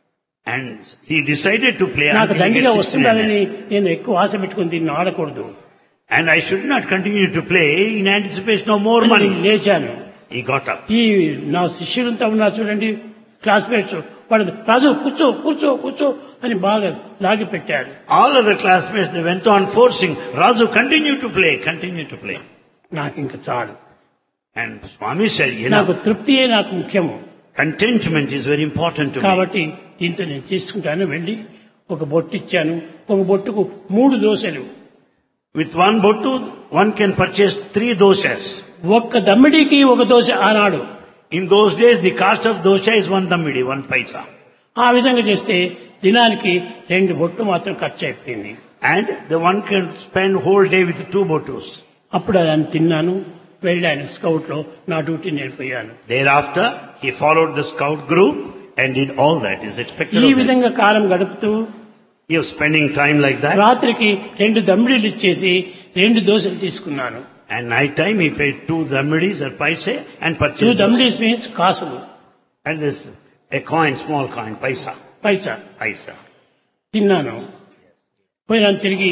And he decided to play నాకు until he దండిగా gets 16 వస్తుందని annas. నేను ఎక్కువ ఆశ పెట్టుకుని దీన్ని ఆడకూడదు And I should not continue to play in anticipation of more అని money. లేచాను He got up. ఈ నా శిష్యులంతా ఉన్నారు చూడండి క్లాస్మేట్స్ వాడు రాజు కూర్చో కూర్చో కూర్చో అని బాగా లాగి పెట్టారు All other classmates, they went on forcing, Razu, continue to play, continue to play. నాకు ఇంక చాలు And Swami said, you నాకు know, తృప్తియే నాకు ముఖ్యము contentment is very important to me. కాబట్టి దీంతో నేను తీసుకుంటాను వెళ్ళి ఒక బొట్టు ఇచ్చాను ఒక బొట్టుకు మూడు దోశలు With one bottu, one can purchase three doshas. ఒక్క దమ్మిడికి ఒక దోశ ఆనాడు In those days, the cost of dosha is one dammidi, one paisa. ఆ విధంగా చేస్తే దినానికి రెండు బొట్టు మాత్రం ఖర్చు అయిపోయింది And the one can spend whole day with two botus. అప్పుడు దాన్ని తిన్నాను వెళ్ళాను స్కౌట్ లో నా డ్యూటీ నేను పోయాను Thereafter, he followed the scout group and did all that is expected ఈ of him. విధంగా కాలం గడుపుతూ He was spending time like that. రాత్రికి రెండు దమ్మిడీలు ఇచ్చేసి రెండు దోశలు తీసుకున్నాను And night time he paid two dhammadis or paise and two purchased. those. దమ్మిడీస్ మీన్స్ కాసులు And this, a coin, small coin, paisa, paisa paisa. తిన్నాను పోయినాను తిరిగి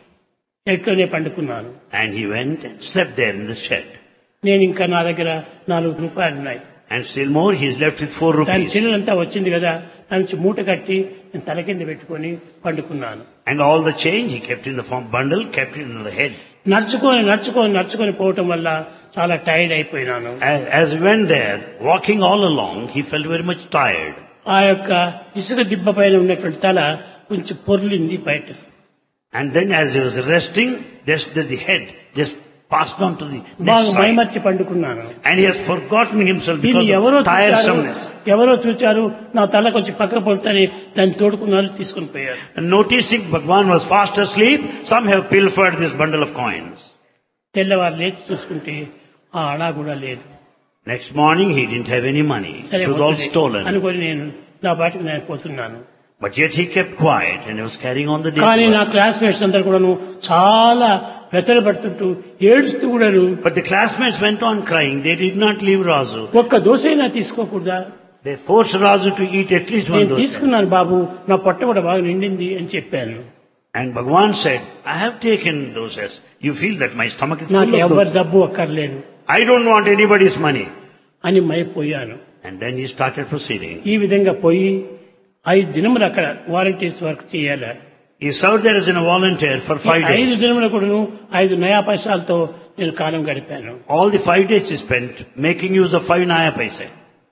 చెట్లోనే పండుకున్నాను And he went and slept there in the shed. నేను ఇంకా నా దగ్గర నాలుగు రూపాయలు ఉన్నాయి And still more, he's left with four దాని rupees. చిల్లంతా వచ్చింది కదా దాని నుంచి మూట కట్టి నేను తల కింద పెట్టుకొని పండుకున్నాను And all the change he kept in the form bundle, kept it in the head. నడుచుకొని నడుచుకొని నడుచుకొని పోవటం వల్ల చాలా టైర్డ్ అయిపోయినాను As, as he went there, walking all along, he felt very much tired. ఆ యొక్క ఇసుక దిబ్బ పైన ఉన్నటువంటి తల కొంచెం పొర్లింది బయట And then as he was resting, just the, the head just passed on to the బాగా next side. మైమర్చి పండుకున్నాను And he has forgotten himself దీన్ని because ఎవరో of చూచారు tiresomeness. ఎవరో చూచారు నా తల కొంచెం పక్క పడుతుంది దాన్ని తోడుకున్నారు తీసుకుని పోయారు And noticing Bhagwan was fast asleep, some have pilfered this bundle of coins. తెల్లవారు లేచి చూసుకుంటే ఆ అడా కూడా లేదు Next morning he didn't have any money. సరే It was all వద్దులే stolen. అనుకొని నేను నా బాటికి నేను పోతున్నాను But yet he kept quiet and he was carrying on the day's కానీ నా work. క్లాస్మేట్స్ అందరు కూడాను చాలా వెతలు పడుతుంటూ ఏడుస్తూ కూడాను But the classmates went on crying. They did not leave Razu. ఒక్క దోశైనా తీసుకోకూడదా They forced Razu to eat at least one నేను dosa. తీసుకున్నాను బాబు నా పొట్ట కూడా బాగా నిండింది అని చెప్పాను And Bhagwan said, I have taken dosas. You feel that my stomach is నాకు full of ఎవరి dosas. డబ్బు అక్కర్లేదు I don't want anybody's money. అని మైపోయాను And then he started proceeding. ఈ విధంగా పోయి ఐదు దినములు అక్కడ వాలంటీర్స్ వర్క్ చేయాలి He served there as a volunteer for ఈ five ఐదు days. దినముల కూడాను ఐదు నయా పైసలతో నేను కాలం గడిపాను All the five days he spent making use of five naya paise.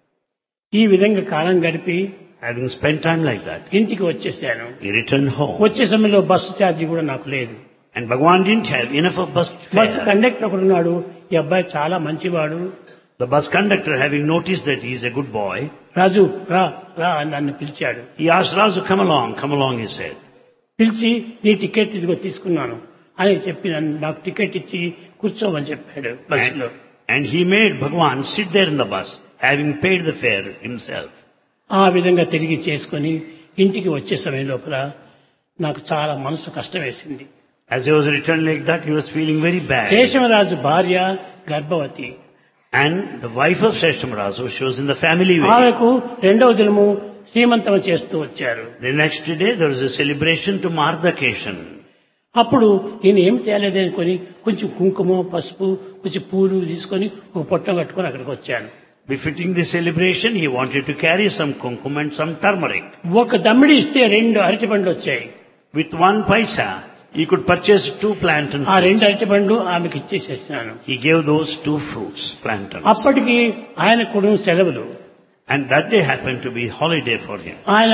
ఈ విధంగా కాలం గడిపి Having spent time like that, ఇంటికి వచ్చేసాను he returned home. వచ్చే సమయంలో బస్సు ఛార్జీ కూడా నాకు లేదు And Bhagwan didn't have enough of bus bus fare. Conductor ఒకడు ఉన్నాడు ఈ అబ్బాయి చాలా మంచివాడు The bus conductor, having noticed that he is a good boy, రాజు రా రా అని నన్ను పిలిచాడు he asked Razu, come along, come along, he said. పిలిచి నీ టికెట్ ఇదిగో తీసుకున్నాను అని చెప్పి నన్ను నాకు టికెట్ ఇచ్చి కూర్చోమని చెప్పాడు బస్సులో And, and he made Bhagwan sit there in the bus, having paid the fare himself. ఆ విధంగా తిరిగి చేసుకొని ఇంటికి వచ్చే సమయం లోపల నాకు చాలా మనసు కష్టం వేసింది As he was returning like that, he was feeling very bad. Seshamaraju భార్య గర్భవతి And the wife of Seshamarazu, she was in the family way. ఆమెకు రెండవ దినము శ్రీమంతం చేస్తూ వచ్చారు The next day, there was a celebration to mark the occasion. అప్పుడు నేను ఏం తేలేదు అనుకొని కొంచెం కుంకుమ పసుపు కొంచెం పూలు తీసుకొని ఒక పొట్టం కట్టుకొని అక్కడికి వచ్చాను Befitting the celebration, he wanted to carry some kumkum and some turmeric. ఒక దమ్మిడి ఇస్తే రెండు అరటి పండ్లు వచ్చాయి With one paisa, he could purchase two plantain ఆ రెండు fruits. అరటి పండ్లు ఆమెకి ఇచ్చేసేసినాను He gave those two fruits, plantains. అప్పటికి ఆయన కూడా సెలవులు And that day happened to be holiday for him. ఆయన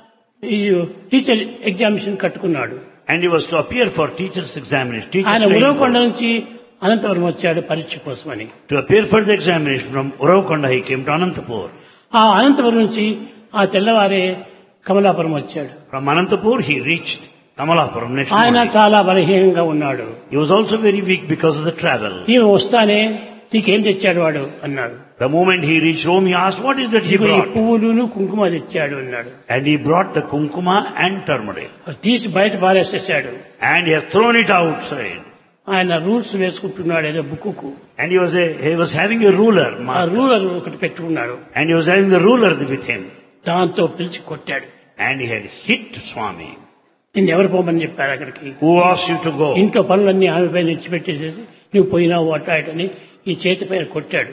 ఈ టీచర్ ఎగ్జామినేషన్ కట్టుకున్నాడు And he was to appear for teacher's examination. Teacher's ఆయన training ఉరవకొండ course. నుంచి అనంతపురం వచ్చాడు పరీక్ష కోసమని To appear for the examination from Uravakonda, he came to Anantapur. ఆ అనంతపురం నుంచి ఆ తెల్లవారే కమలాపురం వచ్చాడు From Anantapur, he reached Kamalapuram next ఆయన morning. చాలా బలహీనంగా ఉన్నాడు He was also very weak because of the travel. ఈమె వస్తానే నీకేం తెచ్చాడు వాడు అన్నాడు The moment he reached home, he asked, what is that he "ఇదిగో ఈ brought? పువ్వులును కుంకుమ తెచ్చాడు అన్నాడు And he brought the kumkuma and turmeric. అది తీసి బయట పారేసేసాడు And he has thrown it outside. ఆయన రూల్స్ వేసుకుంటున్నాడు ఏదో book And he was, a, he was having a ruler, ఆ marker. రూలర్ ఒకటి పెట్టుకున్నాడు and he was having the ruler with him. దాంతో పిలిచి కొట్టాడు And he had hit Swami. నేను ఎవరు పోమని చెప్పారు అక్కడికి Who asked you to go? ఇంట్లో పనులన్నీ ఆమె పైన ఇచ్చిపెట్టేసేసి నువ్వు పోయినావు అట్లా ఇటని ఈ చేతి పైన కొట్టాడు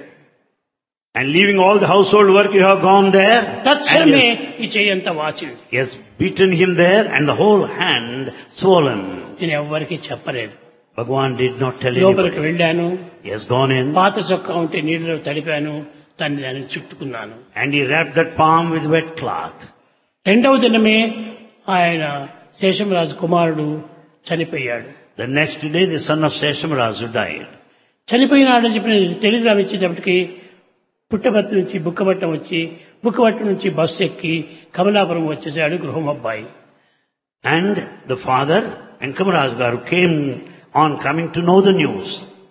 And leaving all the household work, you have gone there. And తక్షణమే he has, ఈ చెయ్యి అంతా వాచింది he has beaten him there and the whole hand swollen. నేను ఎవ్వరికీ చెప్పలేదు Bhagwan did not tell లోపలికి anybody. వెళ్ళాను He has gone in పాత చొక్కా ఉంటే నీళ్ళలో తడిపాను దాన్ని దాన్ని చుట్టుకున్నాను and he wrapped that palm with wet cloth. రెండవ దినమే ఆయన శేషంరాజు కుమారుడు చనిపోయాడు The next day, the son of Seshamarazu died. చనిపోయినాడని చెప్పిన టెలిగ్రామ్ ఇచ్చేటప్పటికి పుట్టబర్తి నుంచి బుక్కబట్టం వచ్చి బుక్కబట్టం నుంచి బస్సు ఎక్కి కమలాపురం వచ్చేసాడు గృహం అబ్బాయి And the father And Kamaraj Garu came on coming to know the news.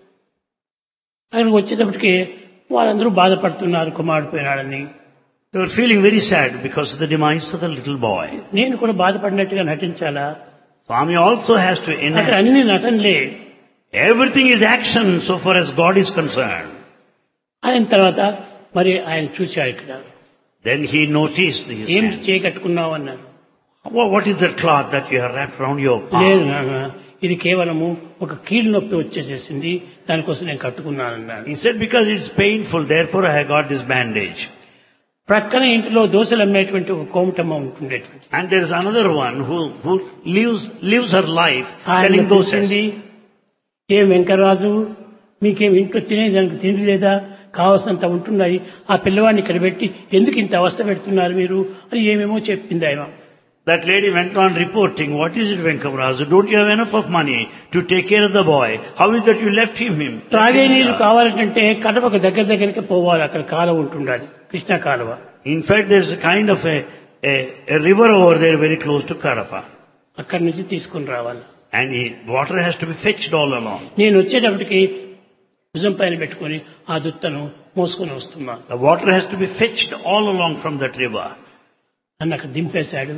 అక్కడికి వచ్చేటప్పటికి వాళ్ళందరూ బాధపడుతున్నారు కుమారుడు పోయినాడని They were feeling very sad because of the demise of the little boy. నేను కూడా బాధపడినట్టుగా నటించాలా Swami also has to అక్కడ enact. అన్ని నటనలే Everything is action so far as God is concerned. అయిన తర్వాత మరి ఆయన చూశాడు ఇక్కడ Then he noticed his ఏం hand. చేయకట్టుకున్నావు అన్నారు Wha- What is that cloth that you have wrapped around your లేదు palm? నాన్న ఇది కేవలము ఒక కీళ్ళు నొప్పి వచ్చేసేసింది దానికోసం నేను కట్టుకున్నానన్నాను He said, because it's painful, therefore I have got this bandage. ప్రక్కన ఇంటిలో దోశలు అమ్మేటువంటి ఒక కోమటమ్మ ఉంటుండేటువంటి And there is another one who, who lives, lives her life ఆయన selling పిలిచింది dosas. ఏం వెంకరాజు మీకేం ఇంట్లో తినేదానికి తిండి లేదా కావాల్సినంత ఉంటున్నాయి ఆ పిల్లవాడిని ఇక్కడ పెట్టి ఎందుకు ఇంత అవస్థ పెడుతున్నారు మీరు అని ఏమేమో చెప్పింది ఆయన That lady went on reporting, what is it Venkamarazu? Don't you have enough of money to take care of the boy? How is that you left him? him? త్రాగే నీళ్లు కావాలంటే కడపకు దగ్గర దగ్గరికి పోవాలి అక్కడ కాలువ ఉంటుండాలి కృష్ణా కాలువ In fact, there's a kind of a, a, a river over there very close to Kadapa. అక్కడి నుంచి తీసుకుని రావాలి And he, water has to be fetched all along. నేను వచ్చేటప్పటికి భుజం పైన పెట్టుకొని ఆ దుత్తను మోసుకొని వస్తున్నాను The water has to be fetched all along from that river. నన్ను అక్కడ దింపేశాడు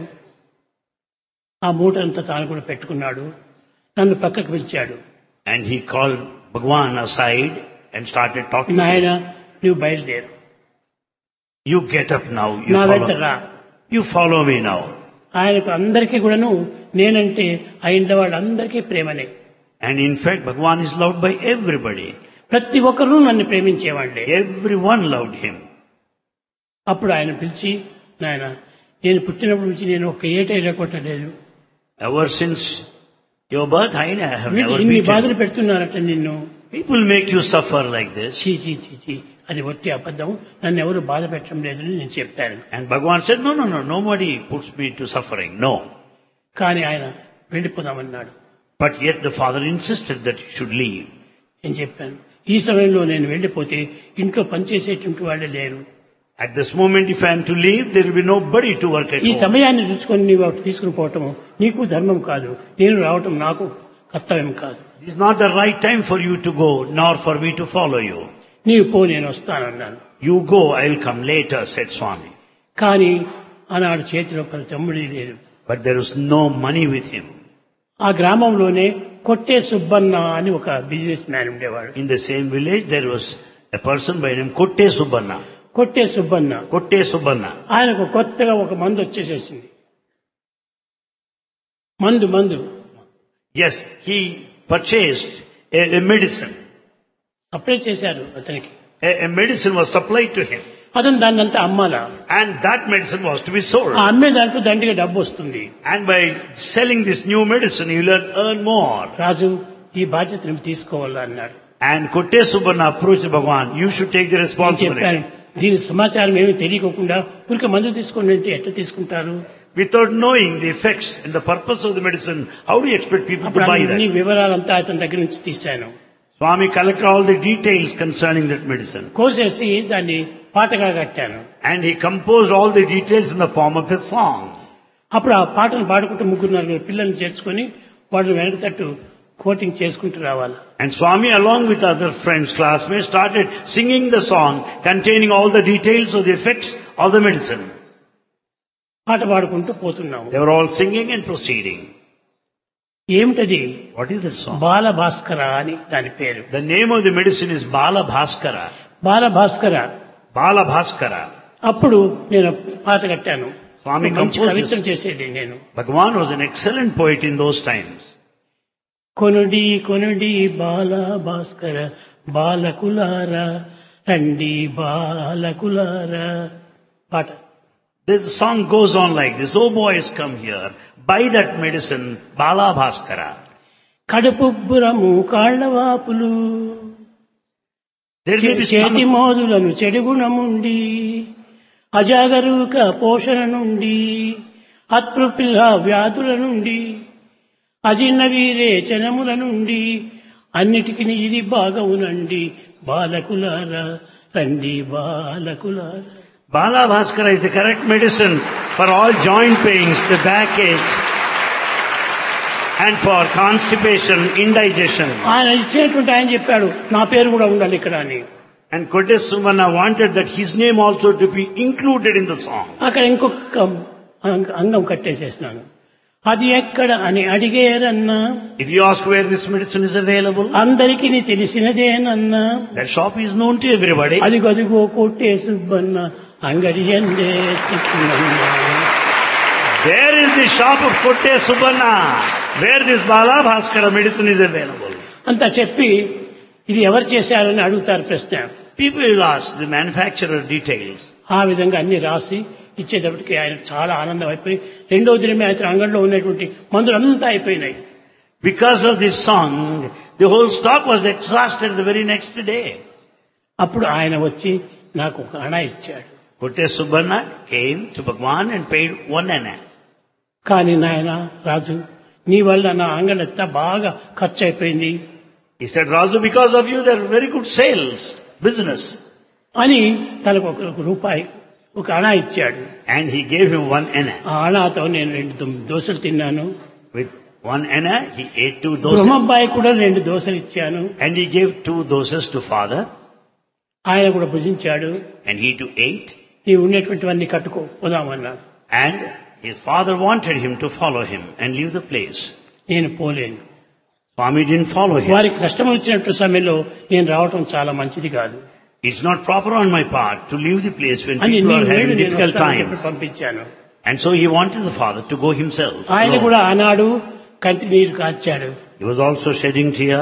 ఆ మూట అంతా తాను కూడా పెట్టుకున్నాడు నన్ను పక్కకు పిలిచాడు And he called Bhagwan aside and started talking to నాయన him. నువ్వు బయలుదేరు You get up now. You నా వెంట follow, రా you follow me now. ఆయనకు అందరికీ కూడాను నేనంటే ఆ ఇంట్లో వాళ్ళందరికీ ప్రేమనే And in fact, Bhagwan is loved by everybody. ప్రతి ఒక్కరూ నన్ను ప్రేమించేవాళ్లే Everyone loved him. అప్పుడు ఆయన పిలిచి నాయన నేను పుట్టినప్పటి నుంచి నేను ఒక్క ఏటైనా కొట్టలేదు Ever since your birth, I have వీళ్ళు never ఇన్ని beaten. బాధలు you. పెడుతున్నారట నిన్ను People make you suffer like this. చీ చీ చీ చీ అది ఒట్టి అబద్ధం నన్ను ఎవరు బాధ పెట్టడం లేదని నేను చెప్పాను And Bhagwan said, no, no, no, nobody puts me to suffering. No. కానీ ఆయన వెళ్ళిపోదామన్నాడు But yet the father insisted that he should leave. నేను చెప్పాను ఈ సమయంలో నేను వెళ్ళిపోతే ఇంట్లో పనిచేసేటువంటి వాళ్ళే లేరు At this moment, if I am to leave, there will be nobody to work at ఈ home. సమయాన్ని చూసుకొని నీవు అటు తీసుకుని పోవటం నీకు ధర్మం కాదు నేను రావటం నాకు కర్తవ్యం కాదు This is not the right time for you to go, nor for me to follow you. నీవు పో నేను వస్తానన్నాను You go, I'll come later, said Swami. కానీ ఆనాడు చేతిలో ఒక తమ్ముడి లేదు But there was no money with him. ఆ గ్రామంలోనే కొట్టే సుబ్బన్న అని ఒక బిజినెస్ మ్యాన్ ఉండేవాడు In the same village, there was a person by name Kotte Subbanna. కొట్టే సుబ్బన్న Kotte Subbanna. ఆయనకు కొత్తగా ఒక మందు వచ్చేసేసింది మందు మందు Yes, he purchased a, a medicine. Apply చేశారు అతనికి A, a medicine was supplied to him. అతను దాన్ని అంతా అమ్మాలా And that medicine was to be sold. ఆ అమ్మే దాంట్లో దండిగా డబ్బు వస్తుంది And by selling this new medicine, he will earn more. రాజు ఈ బాధ్యత నువ్వు తీసుకోవాలా అన్నాడు And Kotte Subbanna approached Bhagwan, you should take the నేను responsibility. చెప్పాను దీని సమాచారం ఏమీ తెలియకోకుండా ఊరికే మందు తీసుకోండి అంటే ఎట్లా తీసుకుంటారు Without knowing the effects and the purpose of the medicine, how do you expect people to అప్పుడు buy అన్ని that? వివరాలంతా అతని దగ్గర నుంచి తీశాను Swami collected all the details concerning that medicine. కోసేసి దాన్ని పాటగా కట్టాను And he composed all the details in the form of a song. అప్పుడు ఆ పాటను పాడుకుంటూ ముగ్గురు నలుగురు పిల్లల్ని చేర్చుకొని వాళ్ళు వెనక తట్టు కోటింగ్ చేసుకుంటూ రావాలి And Swami, along with other friends, classmates, started singing the song containing all the details of the effects of the medicine. పాట పాడుకుంటూ పోతున్నాము They were all singing and proceeding. ఏమిటది What is that song? బాల భాస్కర అని దాని పేరు The name of the medicine is Bala Bhaskara. Bala Bhaskara Bala Bhaskara. అప్పుడు నేను పాట కట్టాను స్వామి మంచి composed కవిత్వం this. చేసేది నేను Bhagwan was an excellent poet in those times. కొనుడి కొనుడి బాల భాస్కర బాలకులారా రండి బాలకులారా పాట This song goes on like this. Oh boys, come here. Buy that medicine, Bala Bhaskara. కడుపుబ్బురము కాళ్లవాపులు There may be చేతి stomach, మోదులను చెడుగుణముండి అజాగరూక పోషణ నుండి అతృపిల్ల వ్యాధుల నుండి అజిన్న వీరేచనముల నుండి అన్నిటికీ ఇది బాగవునండి బాలకులారా రండి బాలకులారా Bala Bhaskara is the correct medicine for all joint pains, the back aches. and for constipation, indigestion. ఆయన ఇచ్చినటువంటి ఆయన చెప్పాడు నా పేరు కూడా ఉండాలి ఇక్కడ అని And Kodesumana wanted that his name also to be included in the song. అక్కడ ఇంకొక అంగ- అంగం కట్టేసేసినాను అది ఎక్కడ అని అడిగేరన్నా If you ask where this medicine is available, అందరికీ నీ తెలిసినదేనన్నా that shop is known to everybody. అది గదిగో కొట్టే సుబ్బన్న అంగడి ఎందే చిక్కునన్నా There is the shop of Kotte Subanna, where this Bala Bhaskara medicine is available. అంత చెప్పి ఇది ఎవరు చేశారని అడుగుతారు ప్రశ్న People will ask the manufacturer details. ఆ విధంగా అన్ని రాసి ఇచ్చేటప్పటికి ఆయన చాలా ఆనందం అయిపోయి రెండో దినమే ఆయన అంగడిలో ఉన్నటువంటి మందులు అంతా అయిపోయినాయి Because of this song, the whole stock was exhausted the very next day. అప్పుడు ఆయన వచ్చి నాకు ఒక అణ ఇచ్చాడు Kotte Subanna came to Bhagwan and paid one anna. కానీ నాయన రాజు నీ వల్ల నా అంగడంతా బాగా ఖర్చు అయిపోయింది He said, Razu, because of you there are very good sales, business. అని తనకు ఒక ఒక రూపాయి ఒక అణ ఇచ్చాడు And he gave him one anna. ఆ అణతో నేను రెండు దో- దోశలు తిన్నాను With one anna, he ate two doses. బ్రహ్మబ్బాయి కూడా రెండు దోశలు ఇచ్చాను And he gave two doses to father. ఆయన కూడా భుజించాడు And he too ate. నీవు ఉండేటువంటివన్నీ కట్టుకో పోదామన్నాడు And his father wanted him to follow him and leave the place. నేను పోలేను Swami didn't follow him. వారికి కష్టం వచ్చినట్టు సమయంలో నేను రావటం చాలా మంచిది కాదు It's not proper on my part to leave the place when అని people నీ are వేడు having నేను difficult వస్తానని చెప్పి times. పంపించాను And so he wanted the father to go himself. ఆయన alone. కూడా ఆనాడు కంటి నీరు కాచాడు He was also shedding tear.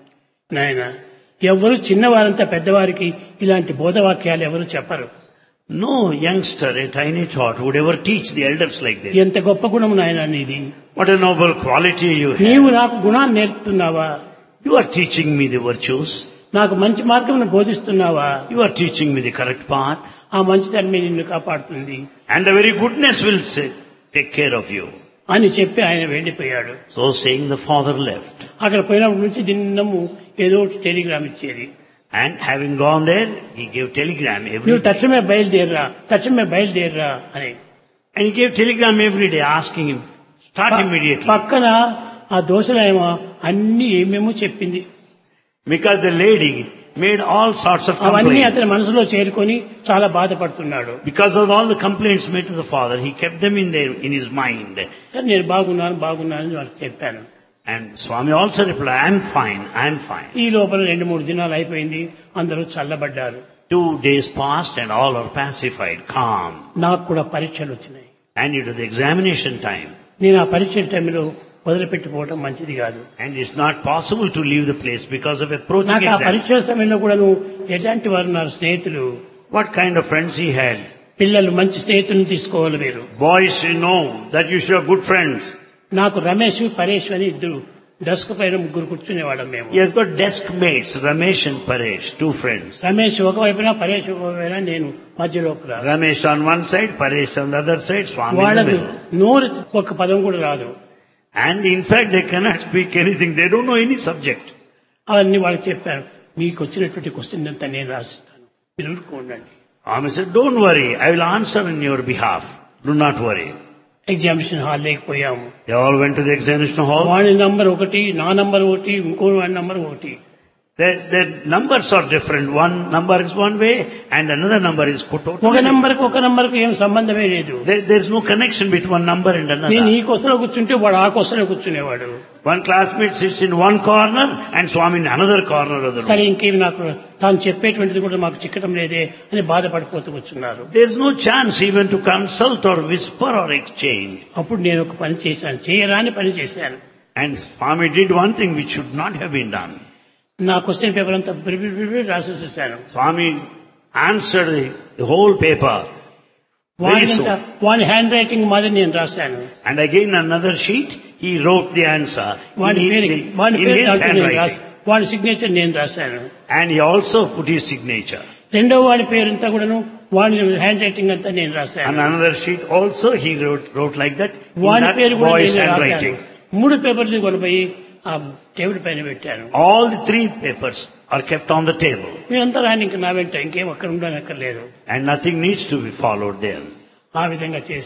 నాయన ఎవరు చిన్నవారంతా పెద్దవారికి ఇలాంటి బోధవాక్యాలు ఎవరు చెప్పరు No youngster, a tiny tot, would ever teach the elders like this. ఎంత గొప్ప గుణం నాయన నీది What a noble quality you నీవు have. నాకు గుణాన్ని నేర్పుతున్నావా You are teaching me the virtues. నాకు మంచి మార్గం బోధిస్తున్నావా You are teaching me the correct path. ఆ మంచితనమే నిన్ను కాపాడుతుంది And the very goodness will say, take care of you. అని చెప్పి ఆయన వెళ్ళిపోయాడు So saying the father left. అక్కడ పోయినప్పటి నుంచి దిన్నము ఏదో ఒకటి టెలిగ్రామ్ ఇచ్చేది And having gone there, he gave telegram every నువ్వు day. తక్షణమే బయలుదేరరా తక్షణమే బయలుదేరరా అని And he gave telegram every day asking him, start ప- immediately. పక్కన ఆ దోశలేమో అన్ని ఏమేమో చెప్పింది Because the lady made all sorts of అవన్నీ complaints. అతని మనసులో చేరుకొని చాలా బాధపడుతున్నాడు Because of all the complaints made to the father, he kept them in there, in his mind. సరే నేను బాగున్నాను బాగున్నాను అని వాళ్ళకి చెప్పాను And Swami also replied, I'm fine, I'm fine. ఈ లోపల రెండు మూడు దినాలు అయిపోయింది అందరూ చల్లబడ్డారు Two days passed and all are pacified, calm. నాకు కూడా పరీక్షలు వచ్చినాయి And it was the examination time. నేను ఆ పరీక్షల టైంలో వదిలిపెట్టిపోవటం మంచిది కాదు And it's not possible to leave the place because of approaching నాకు ఆ exam. పరీక్షల సమయంలో కూడా నువ్వు ఎలాంటి వారు ఉన్నారు స్నేహితులు What kind of friends he had? పిల్లలు మంచి స్నేహితులను తీసుకోవాలి మీరు Boys, you know that you should have good friends. నాకు రమేష్ పరేష్ అని ఇద్దరు డస్క్ పైన ముగ్గురు కూర్చునేవాళ్ళం మేము He has got desk mates, Ramesh and Paresh, two friends. Ramesh ఒకవైపున పరేష్ ఒకవైపున నేను మధ్యలో ఒకరా. Ramesh on one side, Paresh on the other side, Swami in the వాళ్ళకు middle. నోరు ఒక పదం కూడా రాదు And in fact, they cannot speak anything. They don't know any subject. అవన్నీ వాళ్ళకి చెప్పాను మీకు వచ్చినటువంటి క్వశ్చన్ అంతా నేను రాసిస్తాను మీరు ఊరుకోండి Swami said, don't worry, I will answer in your behalf. Do not worry. Examination hall లేకపోయాము They all went to the examination hall. వాడి నంబర్ ఒకటి నా నంబర్ ఒకటి ఇంకో వాడి నంబర్ ఒకటి Their, their numbers are different. One number is one way and another number is put out. ఒక నంబర్కి ఒక నంబర్కి ఏం సంబంధమే లేదు There, there's no connection between one number and నేను ఈ another. కొసలో కూర్చుంటే వాడు ఆ కొసలో కూర్చునేవాడు One classmate sits in one corner and Swami in another corner of the సరే room. ఇంకేమి నాకు తాను చెప్పేటువంటిది కూడా మాకు చిక్కటం లేదే అని బాధపడిపోతూ కూర్చున్నారు There's no chance even to consult or whisper or exchange. అప్పుడు నేను ఒక పని చేశాను చేయరాని పని చేశాను And Swami did one thing which should not have been done. నా క్వశ్చన్ పేపర్ అంతా బిరి బిరి బిరి బిరి రాసేసేసాను Swami answered the, the whole paper. Very వాడినంతా soon. వాడి హ్యాండ్ రైటింగ్ మాదిరి నేను రాశాను And again another sheet, he wrote the answer in వాడి his, పేరు the- వాడి in పేరు his దాంట్లో నేను రాసి handwriting. వాడి సిగ్నేచర్ నేను రాశాను And he also put his signature. రెండో వాడి పేరంతా కూడాను వాడి హ్యాండ్ రైటింగ్ అంతా నేను And రాశాను another sheet also he wrote, wrote like that in వాడి that పేరు కూడా boy's నేను రాశాను handwriting. మూడు పేపర్లు కొనిపోయి ఆ టేబుల్ పైన పెట్టాను All the three papers are kept on the table మీరంతా రాని ఇంక నా వెంట ఇంకేం అక్కడ ఉండనక్కర్లేదు and nothing needs to be followed there. ఆ విధంగా చేసి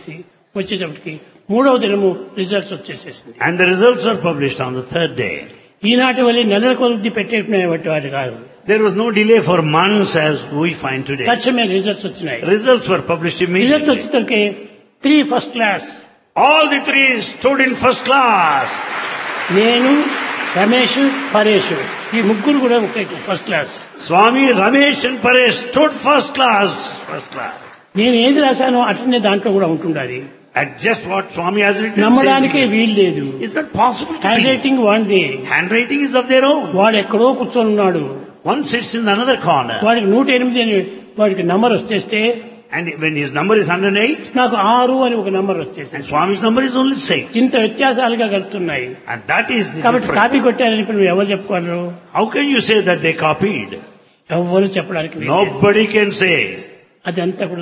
వచ్చేటప్పటికి మూడవ దినము రిజల్ట్స్ వచ్చేసేసింది And the results were published on the third day. ఈనాటి వల్ల నెలల కొద్ది పెట్టేటువంటి వాటి కాదు There was no delay for months as we find today. తక్షణమే రిజల్ట్స్ వచ్చినాయి Results were published results immediately. వచ్చేసరికి three first class All the three stood in first class. నేను రమేష్ పరేష్ ఈ ముగ్గురు కూడా ఒకే first class Swami Ramesh and Paresh stood first class. First class. నేను ఏది రాశానో అట్లనే దాంట్లో కూడా ఉంటుండాలి At just what Swami has written. నమ్మడానికే same thing. వీలు లేదు It's not possible to hand be. Writing one day Handwriting is of their own. వాడు ఎక్కడో కూర్చొని ఉన్నాడు One sits in another corner. వాడికి నూట ఎనిమిది అని వాడికి నంబర్ వచ్చేస్తే And when his number is 108, నాకు ఆరు అని ఒక నంబర్ and వచ్చేసింది Swami's number is only 6. ఇంత వ్యత్యాసాలుగా కలుగుతున్నాయి And that is the కాబట్టి difference. కాపీ కొట్టారని ఇప్పుడు నువ్వు ఎవరు చెప్పుకోరు How can you say that they copied? ఎవ్వరు చెప్పడానికి వీలు లేదు. Nobody can say. అదంతా కూడా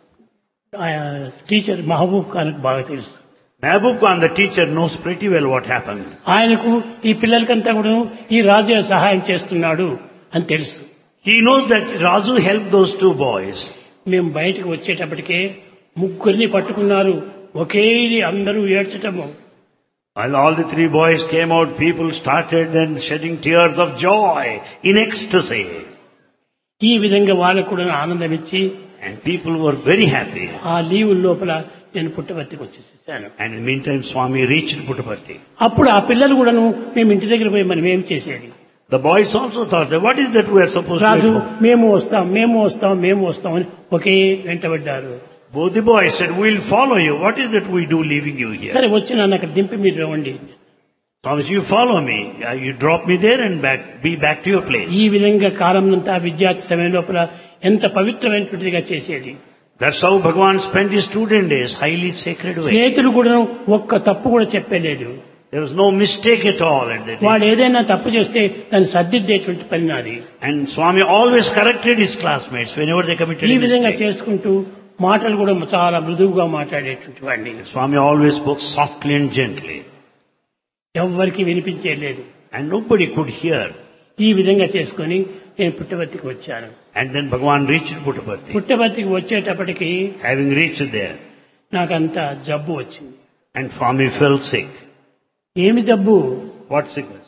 టీచర్ మహబూబ్ ఖాన్కి బాగా తెలుసు Mahbub Khan, the teacher, knows pretty well what happened. ఆయనకు ఈ పిల్లలకంతా కూడా ఈ రాజు సహాయం చేస్తున్నాడు అని తెలుసు He knows that Razu helped those two boys. మేము బయటకు వచ్చేటప్పటికే ముగ్గురిని పట్టుకున్నారు ఒకే ఇది అందరూ ఏడ్చటము While all the three boys came out, people started then shedding tears of joy in ecstasy. ఈ విధంగా వాళ్ళకు కూడా ఆనందం ఇచ్చి And people were very happy. ఆ లీవ్ లోపల నేను పుట్టబర్తికి వచ్చేసేసాను And in the meantime, Swami reached Puttaparthi. అప్పుడు ఆ పిల్లలు కూడాను మేము ఇంటి దగ్గర పోయి మనం ఏం చేసేది The boys also thought that what is that we are supposed Raju to do? మేము వస్తాం మేము వస్తాం మేము వస్తాం అని ఒకే వెంటబడ్డారు Both the boys said, we'll follow you. What is that we do leaving you here? సరే వచ్చి నన్ను అక్కడ దింపి మీరు రండి Thomas, you follow me. Uh, You drop me there and back, be back to your place. ఈ విధంగా కాలం అంతా విద్యార్థి సమయం లోపల ఎంత పవిత్రమైనటువంటిదిగా చేసేది That's how Bhagavan spent his student days, highly sacred way. స్నేహితులు కూడా ఒక్క తప్పు కూడా చెప్పలేదు There was no mistake at all at that వాడు day. ఏదైనా తప్పు చేస్తే దాన్ని సర్దిద్దేటువంటి పని నాది And Swami always corrected his classmates whenever they committed ఈ a విధంగా mistake. చేసుకుంటూ మాటలు కూడా చాలా మృదువుగా మాట్లాడేటువంటి వాడిని Swami always spoke softly and gently. ఎవ్వరికి వినిపించేయలేదు And nobody could hear. ఈ విధంగా చేసుకొని నేను పుట్టబర్తికి వచ్చాను And then Bhagavan reached Puttaparthi. పుట్టబర్తికి వచ్చేటప్పటికి Having reached there, నాకంత జబ్బు వచ్చింది and Swami fell sick. ఏమి జబ్బు What sickness?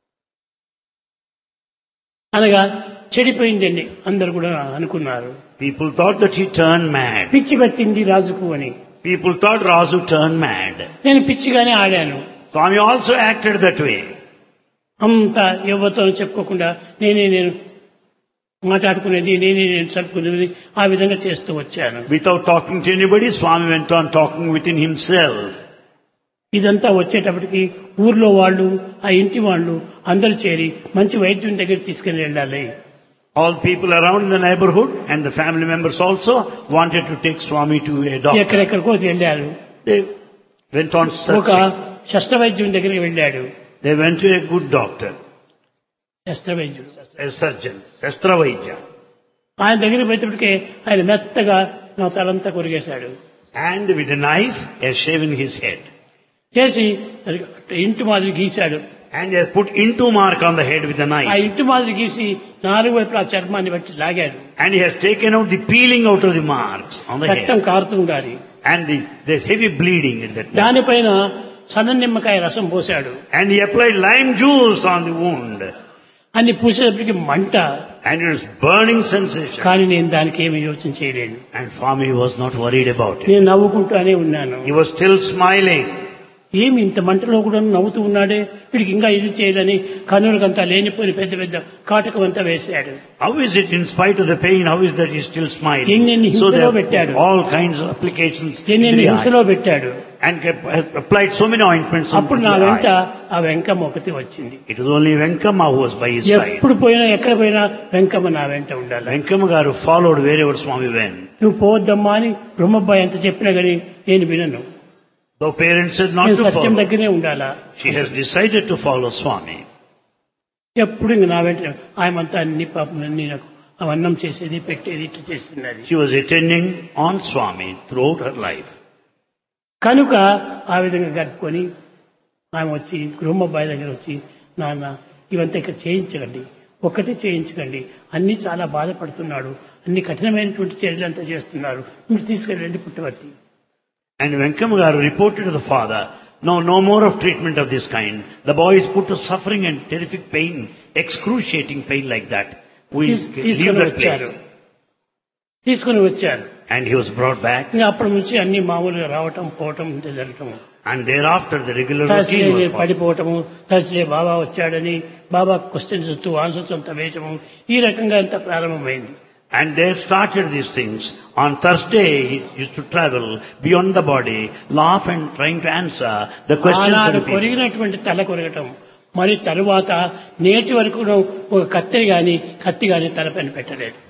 అనగా చెడిపోయిందండి అందరు కూడా అనుకున్నారు People thought that he turned mad. పిచ్చి పట్టింది రాజుకు అని People thought Razu turned mad. నేను పిచ్చిగానే ఆడాను Swami also acted that way. అంత ఎవరితో చెప్పుకోకుండా నేనే నేను మాట్లాడుకునేది నేనే నేను చదువుకునేది ఆ విధంగా చేస్తూ వచ్చాను Without talking to anybody, Swami went on talking within himself. ఇదంతా వచ్చేటప్పటికి ఊర్లో వాళ్ళు ఆ ఇంటి వాళ్ళు అందరూ చేరి మంచి వైద్యుని దగ్గర తీసుకుని వెళ్ళాలి All people around in the neighborhood and the family members also wanted to take Swami to a doctor. ఎక్కడెక్కడికో వెళ్ళారు They went on ఒక searching. శస్త్రవైద్యుని దగ్గరికి వెళ్ళాడు They went to a good doctor, శస్త్రవైద్యుడు a surgeon, Sastravaidya. ఆయన దగ్గరికి పోయేటప్పటికే ఆయన మెత్తగా నా తలంతా కొరిగేశాడు And with a knife, he has shaven his head. చేసి సరిగ్గా ఇంటి మాదిరి గీశాడు And he has put into mark on the head with a ఆ knife. ఇంటి మాదిరి గీసి నాలుగు వైపులా చర్మాన్ని బట్టి లాగాడు And he has taken out the peeling out of the marks on the రక్తం head. కారుతూ ఉండాలి And the, there's heavy bleeding at that moment. దానిపైన సన్న నిమ్మకాయ రసం పోశాడు And he applied lime juice on the wound. అన్ని పూసేటప్పటికి మంట And it was burning sensation. కానీ నేను దానికి ఏమి యోచన చేయలేను And Swami was not worried about it. నేను నవ్వుకుంటూనే ఉన్నాను He was still smiling. ఏమి ఇంత మంటలో కూడా నవ్వుతూ ఉన్నాడే వీడికి ఇంకా ఇది చేయాలని కన్నులకంతా లేనిపోయిన పెద్ద పెద్ద కాటకం అంతా వేశాడు How is it in spite of the pain, how is that he's still smiling? ఎన్నెన్ని So they హింసలో have పెట్టాడు. all kinds of applications in ఎన్ని the eye. హింసలో పెట్టాడు And kept- has applied so many ointments on అప్పుడు the నా వెంట eye. ఆ వెంకమ్మ ఒకటి వచ్చింది It was only Venkama who was by his side. ఎప్పుడు పోయినా ఎక్కడ పోయినా వెంకమ్మ నా వెంట ఉండాలి Venkama garu followed wherever Swami went. నువ్వు పోవద్దమ్మా అని బ్రహ్మబ్బాయి ఎంత చెప్పినా గానీ నేను వినను Though parents said not నేను to సత్యం follow, దగ్గరే ఉండాలా she has decided to follow Swami. ఎప్పుడు ఇంక నా వెంట ఆయమంతా అన్ని పాపం అన్ని నాకు అవన్నం చేసేది పెట్టేది ఇట్లా చేస్తున్నది She was attending on Swami throughout her life. కనుక ఆ విధంగా గడుపుకొని ఆమె వచ్చి గృహమ్మాయి దగ్గర వచ్చి నాన్న ఇవంతా ఇక్కడ చేయించకండి ఒక్కటే చేయించకండి అన్ని చాలా బాధపడుతున్నాడు అన్ని కఠినమైనటువంటి చర్యలు అంతా చేస్తున్నారు మీరు తీసుకెళ్ళండి పుట్టవర్తి And Venkam reported to the father, no, no more of treatment of this kind. The boy is put to suffering and terrific pain, excruciating pain like that. We'll తీస్- leave తీసుకొని that వచ్చారు place. తీసుకొని వచ్చారు And he was brought back. ఇంకా అప్పటి నుంచి అన్ని మామూలుగా రావటం పోవటం ఇంతే జరగటం And thereafter the regular Thursday routine was followed. పడిపోవటము థర్స్డే బాబా వచ్చాడని బాబా క్వశ్చన్స్ వస్తూ ఆన్సర్స్ అంతా వేయటము ఈ రకంగా అంతా ప్రారంభమైంది And there started these things. On Thursday, he used to travel beyond the body, laugh and trying to answer the questions ఆనాడు and people. కొరిగినటువంటి తల కొరగటం మరి తరువాత నేటి వరకు ఒక కత్తి గాని కత్తి గాని తలపైన పెట్టలేదు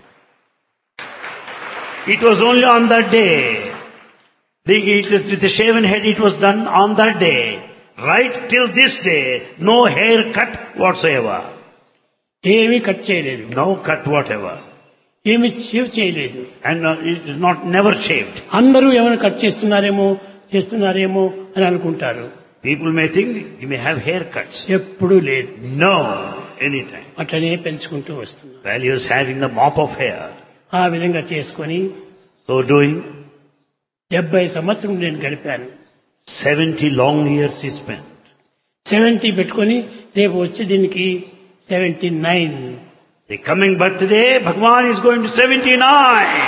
It was only on that day. The, it is with a shaven head it was done on that day. Right till this day, no haircut whatsoever. ఏమీ కట్ చేయలేదు No cut whatever. ఏమి షేవ్ చేయలేదు And uh, it is not never shaved. అందరూ ఏమైనా cut చేస్తున్నారేమో చేస్తున్నారేమో అని అనుకుంటారు People may think you may have haircuts. ఎప్పుడూ లేదు No, anytime. అట్లనే పెంచుకుంటూ వస్తున్నారు While he was having the mop of hair, ఆ విధంగా చేసుకొని so doing, డెబ్బై సంవత్సరం నేను గడిపాను 70 long years he spent. Seventy పెట్టుకొని రేపు వచ్చే దీనికి seventy nine The coming birthday, Bhagwan is going to 79.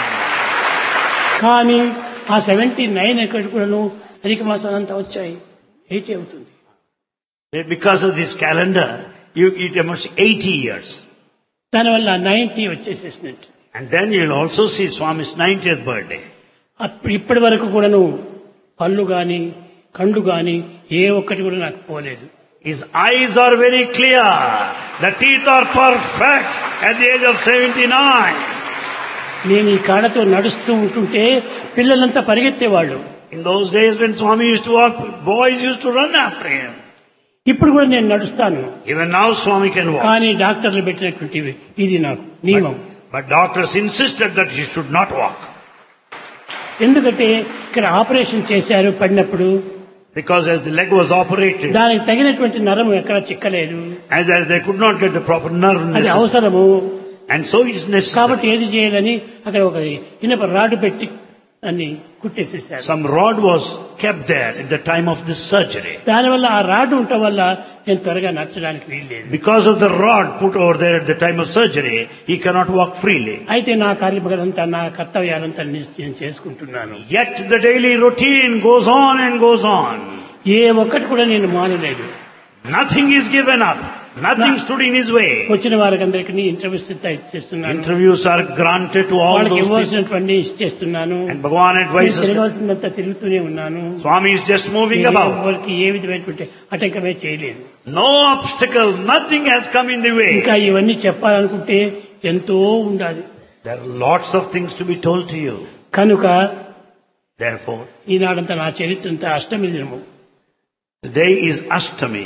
కానీ ఆ సెవెంటీ నైన్ ఎక్కడి కూడాను అధిక మాసాలు అంతా వచ్చాయి ఎయిటీ అవుతుంది Because of this calendar, you, it amounts to 80 years. దానివల్ల నైన్టీ వచ్చేసేసినట్టు And then you'll also see Swami's 90th birthday. అప్పుడు ఇప్పటి వరకు కూడాను పళ్ళు గాని కండ్లు గాని ఏ ఒక్కటి కూడా నాకు పోలేదు His eyes are very clear. The teeth are perfect at the age of 79. నేను ఈ కాళ్ళతో నడుస్తూ ఉంటుంటే పిల్లలంతా పరిగెత్తేవాళ్ళు In those days when Swami used to walk, boys used to run after him. ఇప్పుడు కూడా నేను నడుస్తాను Even now Swami can walk. కానీ డాక్టర్లు పెట్టినటువంటివి ఇది నాకు నియమం But doctors insisted that he should not walk. ఎందుకంటే ఇక్కడ ఆపరేషన్ చేశారు పడినప్పుడు Because as the leg was operated, దానికి తగినటువంటి నరం ఎక్కడ చిక్కలేదు as, as they could not get the proper nerve అది necessary. అవసరము And so it is necessary. కాబట్టి ఏది చేయాలని అక్కడ ఒక ఇనప రాడు పెట్టి అన్ని కుట్టేసేసారు Some rod was kept there at the time of this surgery. దానివల్ల ఆ రాడ్ ఉండటం వల్ల నేను త్వరగా నచ్చడానికి వీల్లేదు Because of the rod put over there at the time of surgery, he cannot walk freely. అయితే నా కార్యక్రమంతా నా కర్తవ్యాలంతా నేను చేసుకుంటున్నాను Yet the daily routine goes on and goes on. ఏ ఒక్కటి కూడా నేను మానలేదు Nothing is given up. Nothing stood in his way. వచ్చిన వారికి అందరికీ ఇంటర్వ్యూస్ ఇస్తున్నాను Interviews are granted to all వాళ్ళకి those people. ఇవ్వాల్సినటువంటి ఇచ్చేస్తున్నాను And Bhagavan నేను advises, తిరగాల్సినంత తిరుగుతూనే ఉన్నాను Swami is just moving నేను about. ఎవరికి ఏ విధమైనటువంటి ఆటంకమే చేయలేదు No obstacle, nothing has come in the way. ఇంకా ఇవన్నీ చెప్పాలనుకుంటే ఎంతో ఉండాలి There are lots of things to be told to you. కనుక Therefore, ఈనాడంతా నా చరిత్ర అంతా అష్టమి దినము today is Ashtami.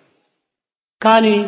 కానీ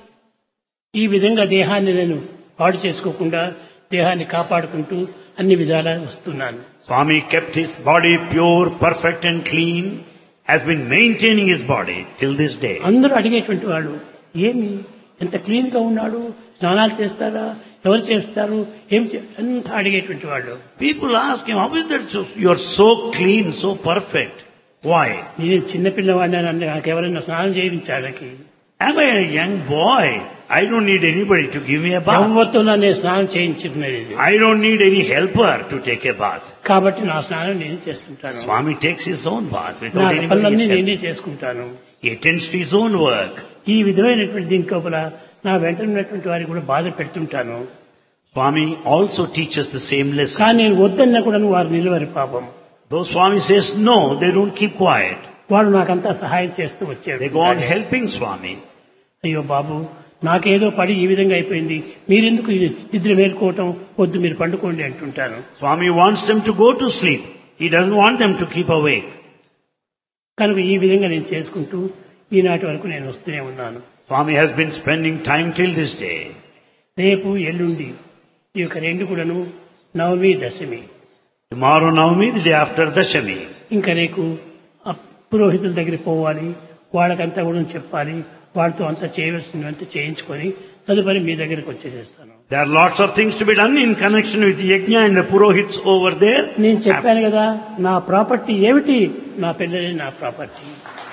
ఈ విధంగా దేహాన్ని నేను పాడు చేసుకోకుండా దేహాన్ని కాపాడుకుంటూ అన్ని విధాలా వస్తున్నాను Swami kept his body pure, perfect and clean, has been maintaining his body till this day. అందరూ అడిగేటువంటి వాళ్ళు ఏమి ఎంత క్లీన్ గా ఉన్నాడు స్నానాలు చేస్తారా ఎవరు చేస్తారు ఏం చే- అంతా అడిగేటువంటి వాళ్ళు People ask him, how is that so, you are so clean, so perfect? Why? నేను చిన్నపిల్లవాడిని అని నాకు ఎవరైనా స్నానం చేయించాలకి Am I a young boy? I don't need anybody to give me a bath. ఎవరితో నేను స్నానం చేయించుకునేది ఇది. I don't need any helper to take a bath. కాబట్టి నా స్నానం నేను చేస్తుంటాను Swami takes his own bath నా without పనులన్నీ anybody's help. నేనే చేసుకుంటాను He attends to his own work. ఈ విధమైనటువంటి దీని లోపల నా వెంట ఉన్నటువంటి వారికి కూడా బాధ పెడుతుంటాను Swami also teaches the same lesson. కానీ నేను వద్దన్నా కూడా వారు నిలవరు పాపం Though Swami says no, they don't keep quiet. వాడు నాకంతా సహాయం చేస్తూ వచ్చాడు They go on helping Swami. అయ్యో బాబు నాకేదో పడి ఈ విధంగా అయిపోయింది మీరెందుకు ఇది నిద్ర మేల్కోవటం వద్దు మీరు పండుకోండి అంటుంటాను Swami wants them to go to sleep. He doesn't want them to keep awake. కనుక ఈ విధంగా నేను చేసుకుంటూ ఈనాటి వరకు నేను వస్తూనే ఉన్నాను Swami has been spending time till this day. రేపు ఎల్లుండి ఈ యొక్క రెండు కూడాను నవమి దశమి Tomorrow Navami, the day after Dashami. ఇంకా రేపు ఆ పురోహితుల దగ్గరికి పోవాలి వాళ్ళకంతా కూడా చెప్పాలి వాళ్ళతో అంతా చేయవలసినంత చేయించుకొని తదుపరి మీ దగ్గరికి వచ్చేసేస్తాను There are lots of things to be done in connection with yajna and the purohits over there. నేను చెప్పాను కదా నా ప్రాపర్టీ ఏమిటి నా పిల్లలే నా property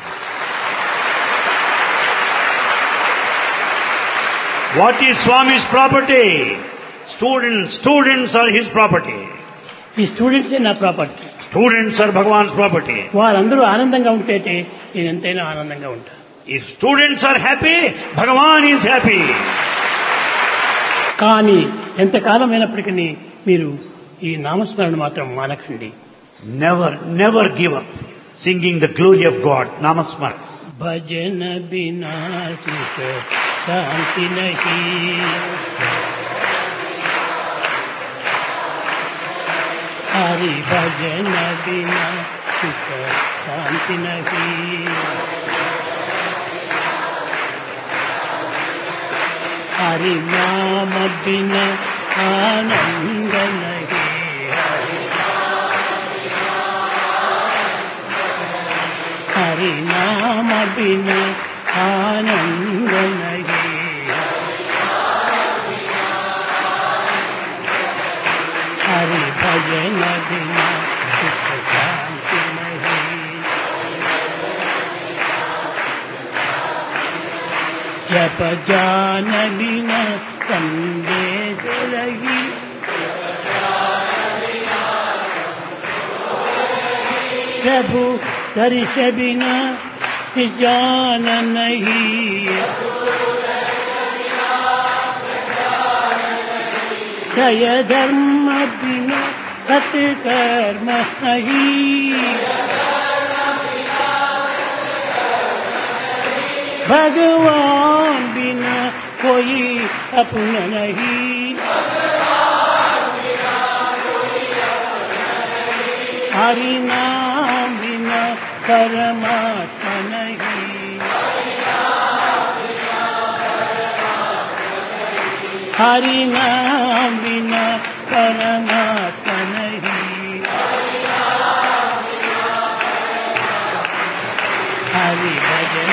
What is Swami's property? Students, students are his property. ఈ స్టూడెంట్సే నా property Students are Bhagavan's property. వారందరూ ఆనందంగా ఉంటేటే నేను ఎంతైనా ఆనందంగా ఉంటాను If students are happy, Bhagavan is happy. కానీ ఎంతకాలం అయినప్పటికీ మీరు ఈ నామస్మరణ మాత్రం మానకండి Never, never give up singing the glory of God. Namasmar. భజన బినా సుఖ శాంతి నహి హరి భజన బినా సుఖ శాంతి నహి హరి నామ బినా ఆనంద నహి హరి हरि नाम बिना आनंद नहीं हरि भजन बिना सुख शांति नहीं जप जान बिना संदेश लगी प्रभु दर्श बिना जान नहीं जय धर्म बिना सत्कर्म नहीं भगवान बिना कोई अपना नहीं हरि नाम बिना परमात्मा नहीं हरि नाम बिना परमात्मा नहीं हरि भजन